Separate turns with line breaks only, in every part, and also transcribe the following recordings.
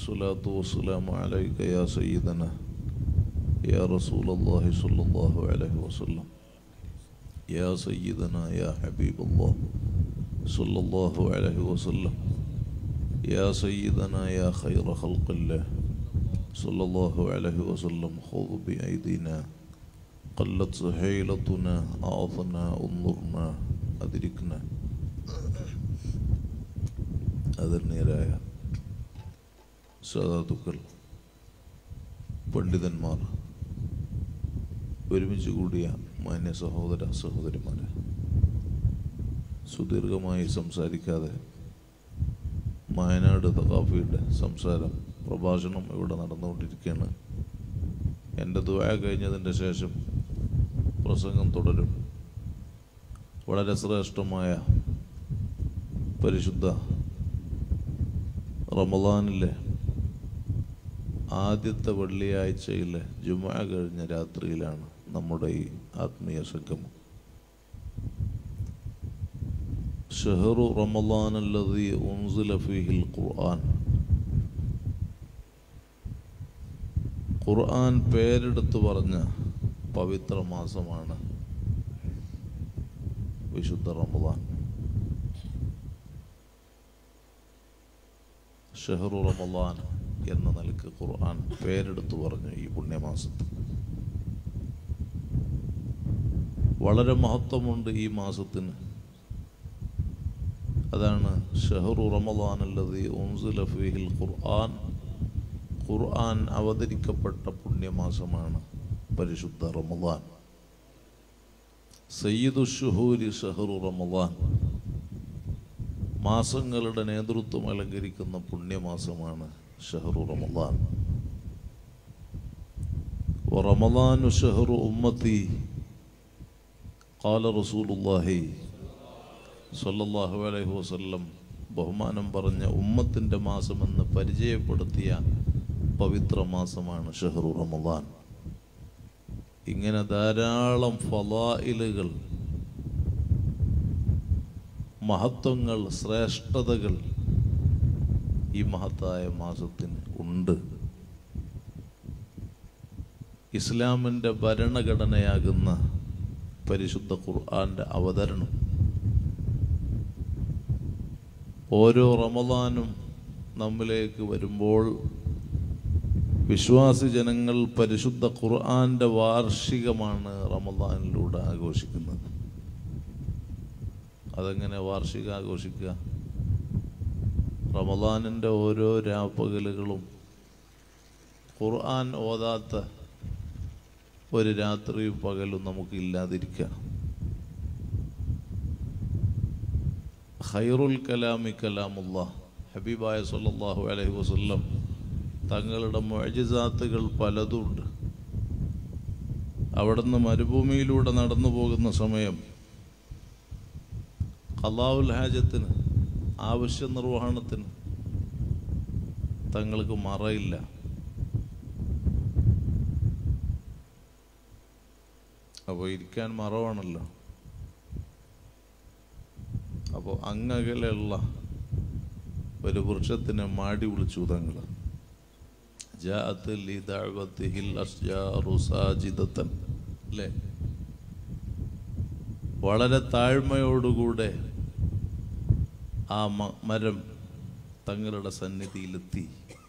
الصلاة والسلام عليك يا سيدنا يا رسول الله صلى الله عليه وسلم يا سيدنا يا حبيب الله صلى الله عليه وسلم يا سيدنا يا خير خلق الله صلى الله عليه وسلم خذ بأيدينا قلت سحيلتنا أعطنا انظرنا أدركنا അതിർനീരായ സദാതുക്കൾ പണ്ഡിതന്മാർ ഒരുമിച്ച് കൂടിയ മാന്യ സഹോദര സഹോദരിമാരെ സുദീർഘമായി സംസാരിക്കാതെ വയനാട് തകാഫിയുടെ സംസാരം പ്രഭാഷണം ഇവിടെ നടന്നുകൊണ്ടിരിക്കുകയാണ് എൻ്റെ ദുആ കഴിഞ്ഞതിൻ്റെ ശേഷം പ്രസംഗം തുടരും വളരെ ശ്രേഷ്ഠമായ പരിശുദ്ധ റമദാനിലെ ആദ്യത്തെ വെള്ളിയാഴ്ചയിലെ ജുമ കഴിഞ്ഞ രാത്രിയിലാണ് നമ്മുടെ ഈ ആത്മീയ സംഗമം ഷഹറു റമദാൻ അല്ലതി ഉൻസില ഫീഹിൽ ഖുർആൻ ഖുർആൻ പേരെടുത്ത് പറഞ്ഞ പവിത്ര മാസമാണ് വിശുദ്ധ റമദാൻ ഷെഹറു റമദാൻ എന്ന നിലക്ക് ഖുർആൻ പേരെടുത്തു പറഞ്ഞു ഈ പുണ്യമാസത്തിൽ വളരെ മഹത്വമുണ്ട് ഈ മാസത്തിന് അതാണ് ഷെഹറു റമദാൻ അല്ലതി ഉൻസുല ഫീഹിൽ ഖുർആൻ ഖുർആൻ അവതരിക്കപ്പെട്ട പുണ്യമാസമാണ് പരിശുദ്ധ റമദാൻ സയ്യിദു ഷുഹൂരി ഷഹറു റമദാൻ മാസങ്ങളുടെ നേതൃത്വം അലങ്കരിക്കുന്ന പുണ്യമാസമാണ് ഷഹറു റമദാൻ റമദാനു ഷഹറു ഉമ്മത്തി കാല റസൂലുല്ലാഹി സല്ലല്ലാഹു അലൈഹി വസല്ലം ബഹുമാനം പറഞ്ഞ ഉമ്മത്തിൻ്റെ മാസമെന്ന് പരിചയപ്പെടുത്തിയ പവിത്ര മാസമാണ് ഷഹറു റമദാൻ ഇങ്ങനെ ധാരാളം ഫലായിലുകൾ മഹത്വങ്ങൾ ശ്രേഷ്ഠതകൾ ഈ മഹത്തായ മാസത്തിന് ഉണ്ട് ഇസ്ലാമിൻ്റെ ഭരണഘടനയാകുന്ന പരിശുദ്ധ ഖുർആന്റെ അവതരണം ഓരോ റമദാനും നമ്മിലേക്ക് വരുമ്പോൾ വിശ്വാസി ജനങ്ങൾ പരിശുദ്ധ ഖുർആന്റെ വാർഷികമാണ് റമദാനിലൂടെ ആഘോഷിക്കുന്നത് അതെങ്ങനെ വാർഷിക ആഘോഷിക്കുക റമദാനിൻ്റെ ഓരോ രാപ്പകലുകളും ഖുർആൻ ഓതാത്ത ഒരു രാത്രിയും പകലും നമുക്ക് ഇല്ലാതിരിക്കാം ഖൈറുൽ കലാമി കലാമുള്ള ഹബീബായ സല്ലല്ലാഹു അലൈഹി വസല്ലം തങ്ങളുടെ മുഅജിസാത്തുകൾ പലതുണ്ട് അവിടുന്ന് മരുഭൂമിയിലൂടെ നടന്നു പോകുന്ന സമയം ഖലാവുൽ ഹാജത്തിന് ആവശ്യ നിർവഹണത്തിന് തങ്ങൾക്ക് മറയില്ല അപ്പോൾ ഇരിക്കാൻ മറവാണല്ലോ അപ്പോൾ അങ്ങകലെയുള്ള ഒരു വൃക്ഷത്തിനെ മാടി വിളിച്ചു തങ്ങൾ ജാഅത്ത് ലി ദഅവത്തിഹിൽ അസ്ജാറു സാജിദത്തൻ അല്ലേ വളരെ താഴ്മയോടുകൂടെ ആ മ- മരം തങ്ങളുടെ സന്നിധിയിലെത്തി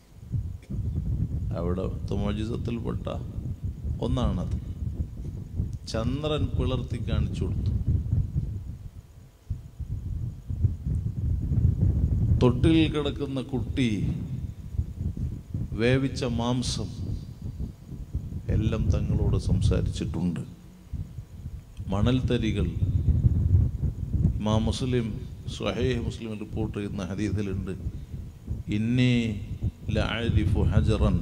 അവിടെ മോജിസത്തിൽപ്പെട്ട ഒന്നാണത് ചന്ദ്രൻ പിളർത്തി കാണിച്ചു കൊടുത്തു തൊട്ടിൽ കിടക്കുന്ന കുട്ടി വേവിച്ച മാംസം എല്ലാം തങ്ങളോട് സംസാരിച്ചിട്ടുണ്ട് മണൽത്തരികൾ ഇമാ മുസ്ലിം സ്വഹേഹ് മുസ്ലിം റിപ്പോർട്ട് ചെയ്യുന്ന ഹദീസിലുണ്ട് ഇന്നി ലഅരിഫു ഹജറൻ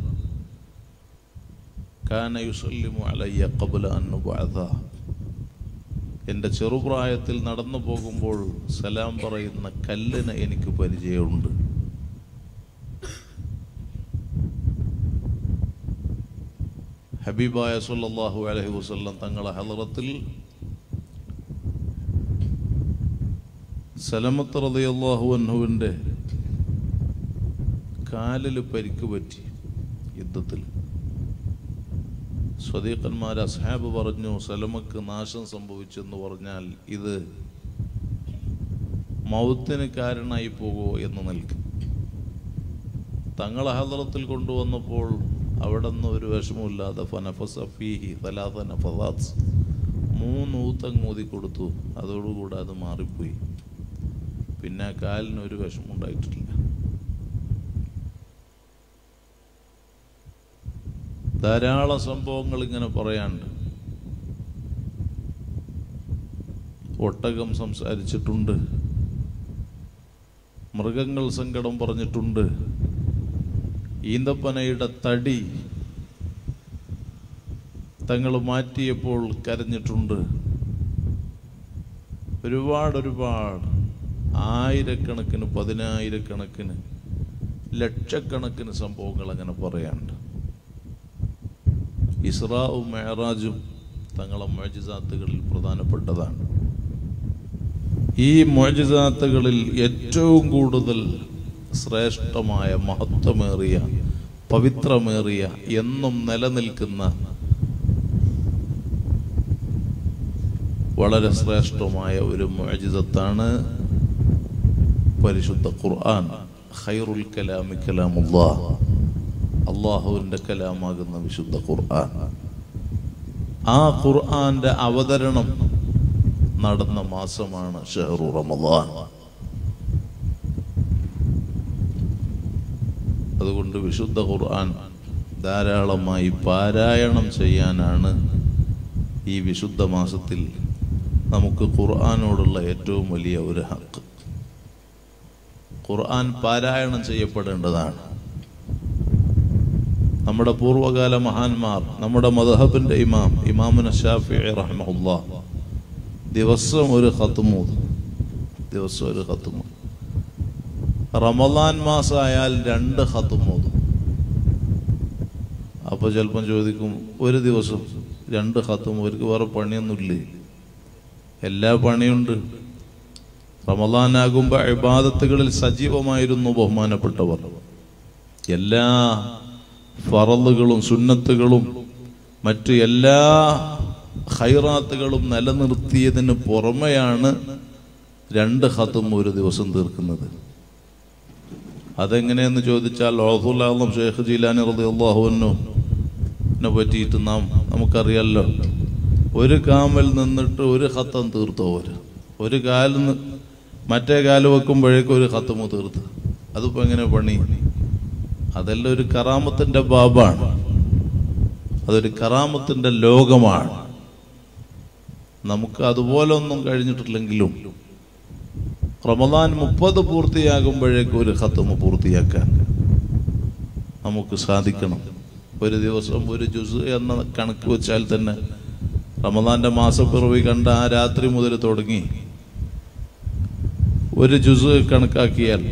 കാന യുസല്ലിമു അലയ്യ ഖബ്ല അൻ നുബഅഥ എൻ്റെ ചെറുപ്രായത്തിൽ നടന്നു പോകുമ്പോൾ സലാം പറയുന്ന കല്ലിന് എനിക്ക് പരിചയമുണ്ട് ഹബീബായ സല്ലല്ലാഹു അലൈഹി വസല്ലം തങ്ങളെ ഹലറത്തിൽ സലമത്ത് റളിയല്ലാഹു അൻഹുവിൻ്റെ കാലിൽ പരിക്ക് പറ്റി യുദ്ധത്തിൽ സ്വദീഖന്മാർ അസ്ഹാബ് പറഞ്ഞു സലമക്ക് നാശം സംഭവിച്ചെന്ന് പറഞ്ഞാൽ ഇത് മൗത്തിന് കാരണമായി പോകുമോ എന്ന് നിൽക്കും തങ്ങളെ ഹദ്രത്തിൽ കൊണ്ടുവന്നപ്പോൾ അവിടെ നിന്ന് ഒരു വിഷമമില്ലാതെ ഫനഫസഫീഹി തലാത്ത നഫസാത്ത് മൂന്ന് ഊത്തങ്ങ് ഊതി കൊടുത്തു അതോടുകൂടെ അത് മാറിപ്പോയി പിന്നെ ആ കാലിന് ഒരു വിഷമം ഉണ്ടായിട്ടില്ല ധാരാളം സംഭവങ്ങൾ ഇങ്ങനെ പറയാണ്ട് ഒട്ടകം സംസാരിച്ചിട്ടുണ്ട് മൃഗങ്ങൾ സങ്കടം പറഞ്ഞിട്ടുണ്ട് ഈന്തപ്പനയുടെ തടി തങ്ങൾ മാറ്റിയപ്പോൾ കരഞ്ഞിട്ടുണ്ട് ഒരുപാട് ഒരുപാട് ആയിരക്കണക്കിന് പതിനായിരക്കണക്കിന് ലക്ഷക്കണക്കിന് സംഭവങ്ങൾ അങ്ങനെ പറയാണ്ട് ഇസ്രാവും മെഹറാജും തങ്ങളെ മോജിസാത്തുകളിൽ പ്രധാനപ്പെട്ടതാണ് ഈ മോജിസാത്തുകളിൽ ഏറ്റവും കൂടുതൽ ശ്രേഷ്ഠമായ മഹത്വമേറിയ പവിത്രമേറിയ എന്നും നിലനിൽക്കുന്ന വളരെ ശ്രേഷ്ഠമായ ഒരു മോജിസത്താണ് പരിശുദ്ധ ഖുർആൻ ഖൈറുൽ കലാമി കലാമുല്ലാഹ് അള്ളാഹുവിൻ്റെ കലാമാകുന്ന വിശുദ്ധ ഖുർആൻ ആ ഖുർആന്റെ അവതരണം നടന്ന മാസമാണ് ഷഹറു റമദാൻ അതുകൊണ്ട് വിശുദ്ധ ഖുർആൻ ധാരാളമായി പാരായണം ചെയ്യാനാണ് ഈ വിശുദ്ധ മാസത്തിൽ നമുക്ക് ഖുർആനോടുള്ള ഏറ്റവും വലിയ ഒരു ഹക്ക് ഖുർആൻ പാരായണം ചെയ്യപ്പെടേണ്ടതാണ് നമ്മുടെ പൂർവകാല മഹാന്മാർ നമ്മുടെ മദഹബിന്റെ ഇമാം ഇമാമുന ഷാഫി റഹ്മുല്ലാ ദിവസം ഒരു ഖത്തുമൂത് ദിവസം ഒരു ഖത്തുമൂത് റമദാൻ മാസമായാൽ രണ്ട് ഖത്തുമൂത് അപ്പൊ ചിലപ്പം ചോദിക്കും ഒരു ദിവസം രണ്ട് ഖത്തും അവർക്ക് വേറെ പണിയൊന്നുമില്ലേ എല്ലാ പണിയുണ്ട് റമദാനാകുമ്പോൾ ഇബാദത്തുകളിൽ സജീവമായിരുന്നു ബഹുമാനപ്പെട്ടവർ എല്ലാ ഫറലുകളും സുന്നത്തുകളും മറ്റു എല്ലാ ഹൈറാത്തുകളും നിലനിർത്തിയതിന് പുറമെയാണ് രണ്ട് ഹത്തും ഒരു ദിവസം തീർക്കുന്നത് അതെങ്ങനെയെന്ന് ചോദിച്ചാൽ ഓഹുലാളം ഷെയ്ഖ് ജീലാനി റതി അള്ളാഹുവിനെ പറ്റിയിട്ട് നാം നമുക്കറിയാലോ ഒരു കാമൽ നിന്നിട്ട് ഒരു ഹത്തം തീർത്തോ ഒരു ഒരു കാലിൽ നിന്ന് മറ്റേ കാല് വെക്കുമ്പോഴേക്കും ഒരു ഹത്തമ് തീർത്ത് അതിപ്പോ എങ്ങനെ പണി അതെല്ലാം ഒരു കറാമത്തിന്റെ ബാബാണ് അതൊരു കറാമത്തിന്റെ ലോകമാണ് നമുക്ക് അതുപോലെ ഒന്നും കഴിഞ്ഞിട്ടില്ലെങ്കിലും റമദാൻ മുപ്പത് പൂർത്തിയാകുമ്പോഴേക്കും ഒരു ഖത്തമ് പൂർത്തിയാക്കാൻ നമുക്ക് സാധിക്കണം ഒരു ദിവസം ഒരു ജുസ് എന്ന കണക്ക് വെച്ചാൽ തന്നെ റമദാന്റെ മാസപ്പിറവി കണ്ട ആ രാത്രി മുതൽ തുടങ്ങി ഒരു ജുസ് കണക്കാക്കിയാൽ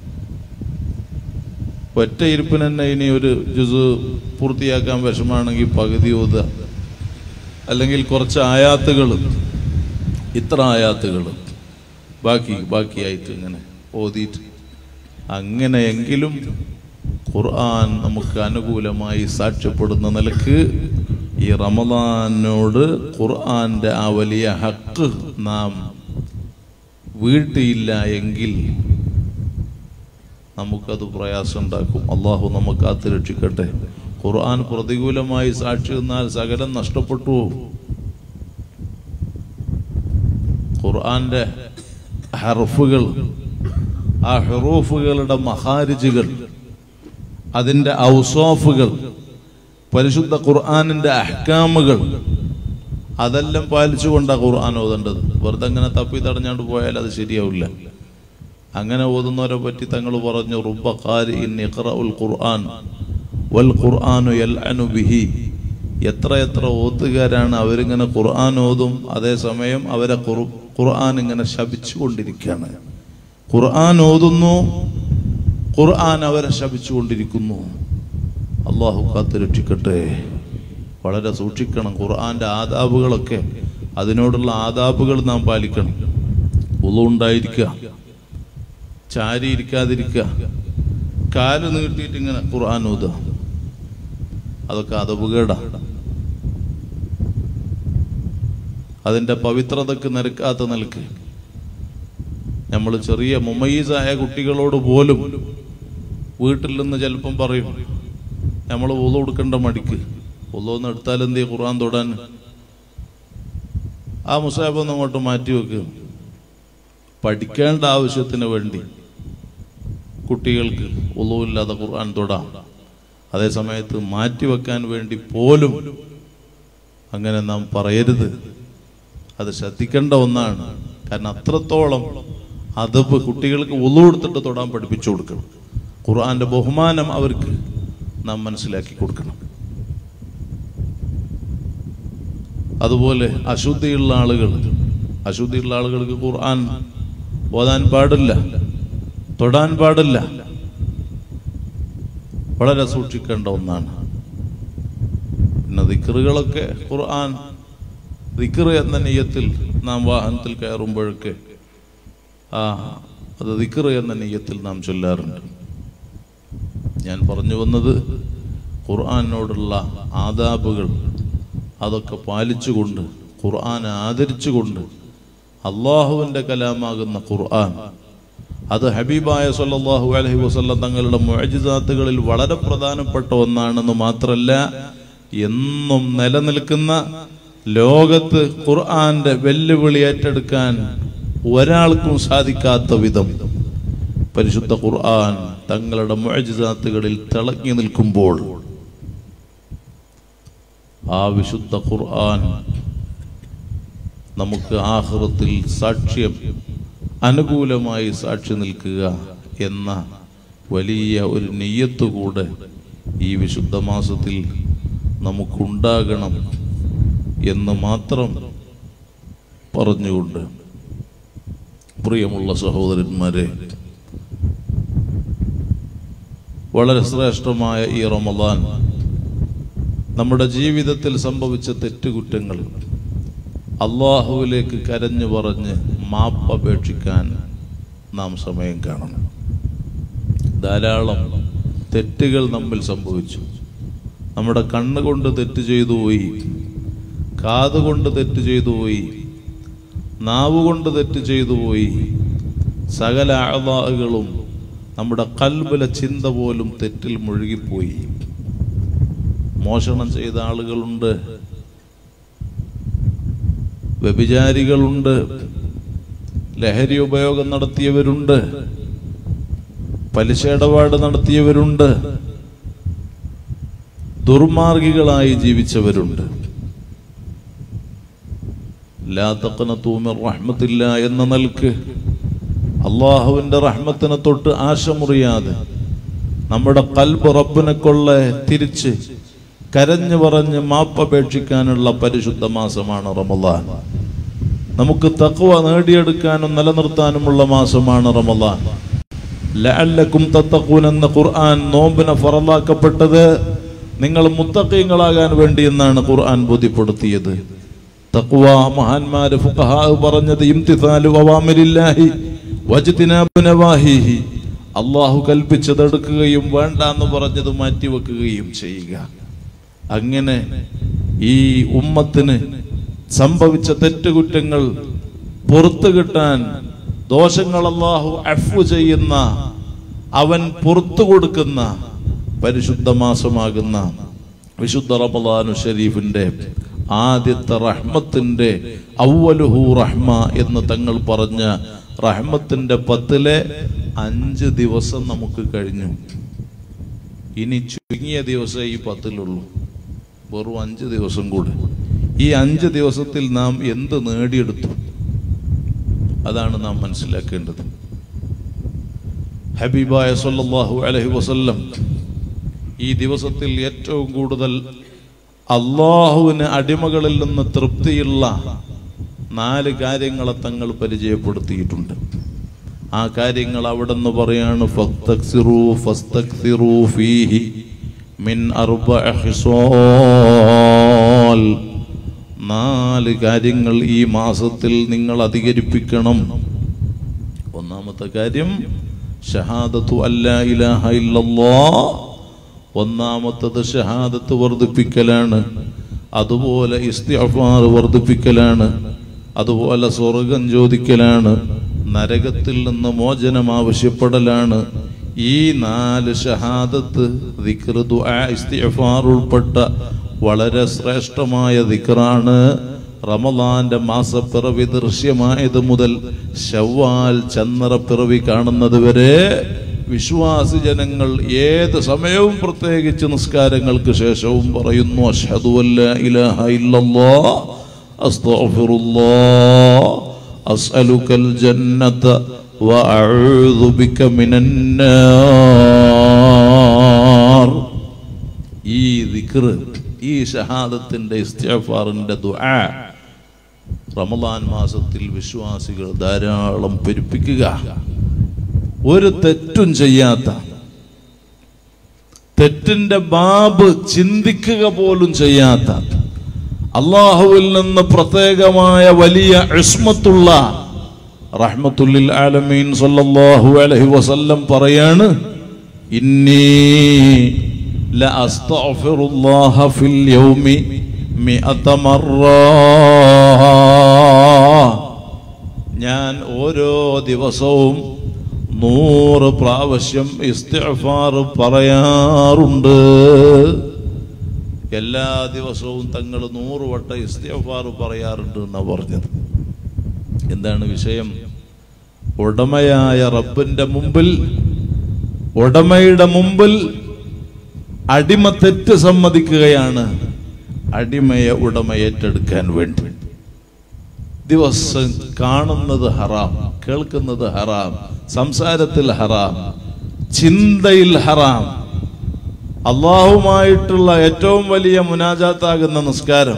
ഒറ്റ ഇരിപ്പിന് തന്നെ ഇനി ഒരു ജുസ് പൂർത്തിയാക്കാൻ വിഷമാണെങ്കിൽ പകുതി ഓതുക അല്ലെങ്കിൽ കുറച്ച് ആയാത്തുകൾ ഇത്ര ആയാത്തുകൾ ബാക്കി ബാക്കിയായിട്ട് ഇങ്ങനെ ഓതിയിട്ട് അങ്ങനെയെങ്കിലും ഖുർആൻ നമുക്ക് അനുകൂലമായി സാക്ഷ്യപ്പെടുന്ന നിലക്ക് ഈ റമദാനോട് ഖുർആന്റെ ആ വലിയ ഹക്ക് നാം വീട്ടിയില്ല എങ്കിൽ നമുക്കത് പ്രയാസം ഉണ്ടാക്കും അള്ളാഹു നമുക്ക് കാത്തു രക്ഷിക്കട്ടെ ഖുർആൻ പ്രതികൂലമായി സാക്ഷി നിന്നാൽ സകലം നഷ്ടപ്പെട്ടു പോകും. ഖുർആന്റെ ഹർഫുകൾ ആ ഹെറൂഫുകളുടെ മഹാരിജുകൾ അതിന്റെ ഔസോഫുകൾ പരിശുദ്ധ ഖുർആാനിന്റെ അഹ്കാമുകൾ അതെല്ലാം പാലിച്ചുകൊണ്ടാണ് ഖുർആൻ ഓതേണ്ടത് വെറുതെ അങ്ങനെ തപ്പി തടഞ്ഞാണ്ട് പോയാൽ അത് ശരിയാവില്ല അങ്ങനെ ഓതുന്നവരെ പറ്റി തങ്ങൾ പറഞ്ഞു റുബ്ബ ഖാരി ഇഖ്റഉൽ ഖുർആൻ വൽ ഖുർആനു യൽഅനു ബിഹി എത്ര എത്ര ഓത്തുകാരാണ് അവരിങ്ങനെ ഖുർആൻ ഓതും അതേസമയം അവരെ ഖുർ- ഖുർആൻ ഇങ്ങനെ ശപിച്ചുകൊണ്ടിരിക്കുകയാണ് ഖുർആൻ ഓതുന്നു ഖുർആൻ അവരെ ശപിച്ചുകൊണ്ടിരിക്കുന്നു അള്ളാഹു കാത്ത് രക്ഷിക്കട്ടെ വളരെ സൂക്ഷിക്കണം ഖുർആന്റെ ആദാബുകളൊക്കെ അതിനോടുള്ള ആദാബുകൾ നാം പാലിക്കണം ഉളു ഉണ്ടായിരിക്കുക ചാരി ഇരിക്കാതിരിക്കുക കാല് നീട്ടിയിട്ട് ഇങ്ങനെ ഖുർആൻ ഊതുക അതൊക്കെ അതവുകേടാ അതിന്റെ പവിത്രതക്ക് നിരക്കാത്ത നിലക്ക് നമ്മൾ ചെറിയ മുമയ്യീസായ കുട്ടികളോട് പോലും വീട്ടിൽ നിന്ന് ചിലപ്പം പറയും നമ്മൾ ഉളു കൊടുക്കേണ്ട മടിക്ക് ഉള്ളൊന്ന് എടുത്താൽ എന്ത് ചെയ്യും ഖുർആൻ തൊടാൻ ആ മുസാബ് ഒന്ന് അങ്ങോട്ട് മാറ്റി വെക്കുക പഠിക്കേണ്ട ആവശ്യത്തിന് വേണ്ടി കുട്ടികൾക്ക് ഉളവില്ലാതെ ഖുർആൻ തൊടാം അതേ സമയത്ത് മാറ്റി വെക്കാൻ വേണ്ടി പോലും അങ്ങനെ നാം പറയരുത് അത് ശ്രദ്ധിക്കേണ്ട ഒന്നാണ് കാരണം അത്രത്തോളം അതപ്പ് കുട്ടികൾക്ക് ഉളു കൊടുത്തിട്ട് തൊടാൻ പഠിപ്പിച്ചു കൊടുക്കണം ഖുർആന്റെ ബഹുമാനം അവർക്ക് നാം മനസ്സിലാക്കി കൊടുക്കണം അതുപോലെ അശുദ്ധിയുള്ള ആളുകൾ അശുദ്ധിയുള്ള ആളുകൾക്ക് ഖുർആൻ ഓതാൻ പാടില്ല തൊടാൻ പാടില്ല വളരെ സൂക്ഷിക്കേണ്ട ഒന്നാണ് പിന്നെ ദിക്കറുകളൊക്കെ ഖുർആൻ ദിക്കർ എന്ന നെയ്യത്തിൽ നാം വാഹനത്തിൽ കയറുമ്പോഴൊക്കെ ആ അത് ദിക്കർ എന്ന നെയ്യത്തിൽ നാം ചൊല്ലാറുണ്ട് ഞാൻ പറഞ്ഞു വന്നത് ഖുർആാനോടുള്ള ആദാബുകൾ അതൊക്കെ പാലിച്ചുകൊണ്ട് ഖുർആൻ ആദരിച്ചുകൊണ്ട് അള്ളാഹുവിൻ്റെ കലാമാകുന്ന ഖുർആൻ അത് ഹബീബായ സല്ലല്ലാഹു അലൈഹി വസല്ലം തങ്ങളുടെ മുഅജിസാത്തുകളിൽ വളരെ പ്രധാനപ്പെട്ട ഒന്നാണെന്ന് മാത്രമല്ല എന്നും നിലനിൽക്കുന്ന ലോകത്ത് ഖുർആന്റെ വെല്ലുവിളി ഏറ്റെടുക്കാൻ ഒരാൾക്കും സാധിക്കാത്ത വിധം പരിശുദ്ധ ഖുർആൻ തങ്ങളുടെ മുഅജിസാത്തുകളിൽ തിളങ്ങി നിൽക്കുമ്പോൾ ആ വിശുദ്ധ ഖുർആൻ നമുക്ക് ആഹൃത്തിൽ സാക്ഷ്യം അനുകൂലമായി സാക്ഷി നിൽക്കുക എന്ന വലിയ ഒരു നെയ്യത്ത് കൂടെ ഈ വിശുദ്ധ മാസത്തിൽ നമുക്കുണ്ടാകണം എന്ന് മാത്രം പറഞ്ഞുകൊണ്ട് പ്രിയമുള്ള സഹോദരന്മാരെ വളരെ ശ്രേഷ്ഠമായ ഈ റമദാൻ നമ്മുടെ ജീവിതത്തിൽ സംഭവിച്ച തെറ്റുകുറ്റങ്ങൾ അള്ളാഹുവിലേക്ക് കരഞ്ഞു പറഞ്ഞ് മാപ്പപേക്ഷിക്കാൻ നാം സമയം കാണണം ധാരാളം തെറ്റുകൾ നമ്മിൽ സംഭവിച്ചു നമ്മുടെ കണ്ണുകൊണ്ട് തെറ്റ് ചെയ്തു പോയി കാതുകൊണ്ട് തെറ്റ് ചെയ്തു പോയി നാവ് കൊണ്ട് തെറ്റ് ചെയ്തു പോയി സകല അഴവാഹുകളും നമ്മുടെ കൽബിലെ ചിന്ത പോലും തെറ്റിൽ മുഴുകിപ്പോയി മോഷണം ചെയ്ത ആളുകളുണ്ട് വ്യഭിചാരികളുണ്ട് ലഹരി ഉപയോഗം നടത്തിയവരുണ്ട് പലിശ ഇടപാട് നടത്തിയവരുണ്ട് ദുർമാർഗികളായി ജീവിച്ചവരുണ്ട് ലാ തഖ്നതു മിർ റഹ്മത്തില്ല എന്ന നിലക്ക് അള്ളാഹുവിന്റെ റഹ്മത്തിനെ തൊട്ട് ആശമുറിയാതെ നമ്മുടെ കൽബ് റബ്ബിനെ കൊള്ള തിരിച്ച് കരഞ്ഞു പറഞ്ഞ് മാപ്പപേക്ഷിക്കാനുള്ള പരിശുദ്ധ മാസമാണ് റമദാൻ നമുക്ക് തക്വ നേടിയെടുക്കാനും നിലനിർത്താനുമുള്ള മാസമാണ് റമദാൻ ലഅല്ലക്കും തത്തഖൂൻ എന്ന ഖുർആൻ നോമ്പിനെ ഫറലാക്കപ്പെട്ടത് നിങ്ങൾ മുത്തക്കീങ്ങളാകാൻ വേണ്ടി എന്നാണ് ഖുർആൻ ബോധ്യപ്പെടുത്തിയത് തഖ്വ മഹാന്മാര് ഫുഖഹാ പറഞ്ഞത് ഇംതിസാലു അവാമിരില്ലാഹി വജ്തിനാബു നവാഹിഹി അള്ളാഹു കൽപ്പിച്ചതെടുക്കുകയും വേണ്ട എന്ന് പറഞ്ഞത് മാറ്റിവെക്കുകയും ചെയ്യുക അങ്ങനെ ഈ ഉമ്മത്തിന് സംഭവിച്ച തെറ്റുകുറ്റങ്ങൾ പുറത്തു കിട്ടാൻ ദോഷങ്ങൾ അള്ളാഹു അഫു ചെയ്യുന്ന അവൻ പുറത്തു കൊടുക്കുന്ന പരിശുദ്ധ മാസമാകുന്ന വിശുദ്ധ റമദാനു ഷരീഫിന്റെ ആദ്യത്തെ റഹ്മത്തിന്റെ ഔവലുഹു റഹ്മ എന്ന് തങ്ങൾ പറഞ്ഞ റഹ്മത്തിന്റെ പത്തിലെ അഞ്ച് ദിവസം നമുക്ക് കഴിഞ്ഞു ഇനി ചുരുങ്ങിയ ദിവസം ഈ പത്തിലുള്ളൂ വെറും അഞ്ച് ദിവസം കൂടെ ഈ അഞ്ച് ദിവസത്തിൽ നാം എന്ത് നേടിയെടുത്തു അതാണ് നാം മനസ്സിലാക്കേണ്ടത് ഹബീബായ സല്ലല്ലാഹു അലൈഹി വസല്ലം ഈ ദിവസത്തിൽ ഏറ്റവും കൂടുതൽ അള്ളാഹുവിന് അടിമകളിൽ നിന്ന് തൃപ്തിയുള്ള നാല് കാര്യങ്ങളെ തങ്ങൾ പരിചയപ്പെടുത്തിയിട്ടുണ്ട് ആ കാര്യങ്ങൾ അവിടെ നിന്ന് പറയാണ് ഫസ്തക്സിറൂ ഫസ്തക്സിറൂ ഫീഹി മിൻ അർബഅ ഹിസാൽ നാല് കാര്യങ്ങൾ ഈ മാസത്തിൽ നിങ്ങൾ അധികരിപ്പിക്കണം ഒന്നാമത്തെ കാര്യം ഷഹാദത്തു അല്ലാ ഇലാഹ ഇല്ലല്ലാ ഒന്നാമത്തത് ഷഹാദത്ത് വർദ്ധിപ്പിക്കലാണ് അതുപോലെ ഇസ്തിഅഫാർ വർദ്ധിപ്പിക്കലാണ് അതുപോലെ സ്വർഗം ചോദിക്കലാണ് നരകത്തിൽ നിന്ന് മോചനം ആവശ്യപ്പെടലാണ് ഈ നാല് ഷഹാദത്ത് ദിക്ർ ദുആ ഇസ്തിഅഫാർ ഉൾപ്പെട്ട വളരെ ശ്രേഷ്ഠമായ ദിക്റാണ് റമദാന്റെ മാസപ്പിറവി ദൃശ്യമായത് മുതൽ ശവ്വാൽ ചന്ദ്രപ്പിറവി കാണുന്നത് വരെ വിശ്വാസി ജനങ്ങൾ ഏത് സമയവും പ്രത്യേകിച്ച് നിസ്കാരങ്ങൾക്ക് ശേഷവും പറയുന്നു അഷ്ഹദു അല്ലാ ഇലാഹ ഇല്ലല്ലാഹ് അസ്തഗ്ഫിറുല്ലാഹ് അസ്അലുക്കൽ ജന്നത വഅഊദു ബിക മിനന്നാർ ഈ ദിക്ർ ഈ ഷഹാദത്തിന്റെ ഇസ്തിഗ്ഫാറിന്റെ ദുആ റമദാൻ മാസത്തിൽ വിശ്വാസികൾ ധാരാളം പെരുപ്പിക്കുക ഒരു തെറ്റും ചെയ്യാത്ത തെറ്റിന്റെ ബാബ് ചിന്തിക്കുക പോലും ചെയ്യാത്ത അള്ളാഹുവിൽ നിന്ന് പ്രത്യേകമായ വലിയ ഇസ്മത്തുള്ള റഹ്മത്തുല്ലിൽ ആലമീൻ സല്ലല്ലാഹു അലൈഹി വസല്ലം പറയാണ് ഇന്നി ലഅസ്തഗ്ഫിറുല്ലാഹ ഫിൽ യൗമി മിഅത മറ ഞാൻ ഓരോ ദിവസവും നൂറ് പ്രാവശ്യം ഇസ്തിഗ്ഫാർ പറയാറുണ്ട് എല്ലാ ദിവസവും തങ്ങൾ നൂറ് വട്ടം ഇസ്തിഗ്ഫാർ പറയാറുണ്ട് എന്നാ പറഞ്ഞത് എന്താണ് വിഷയം ഉടമയായ റബ്ബിന്റെ മുമ്പിൽ ഉടമയുടെ മുമ്പിൽ അടിമ തെറ്റ് സമ്മതിക്കുകയാണ് അടിമയെ ഉടമ ഏറ്റെടുക്കാൻ വേണ്ടി ദിവസം കാണുന്നത് ഹറാം കേൾക്കുന്നത് ഹറാം സംസാരത്തിൽ ഹറാം ചിന്തയിൽ ഹറാം അള്ളാഹുമായിട്ടുള്ള ഏറ്റവും വലിയ മുനാജാത്താകുന്ന നിസ്കാരം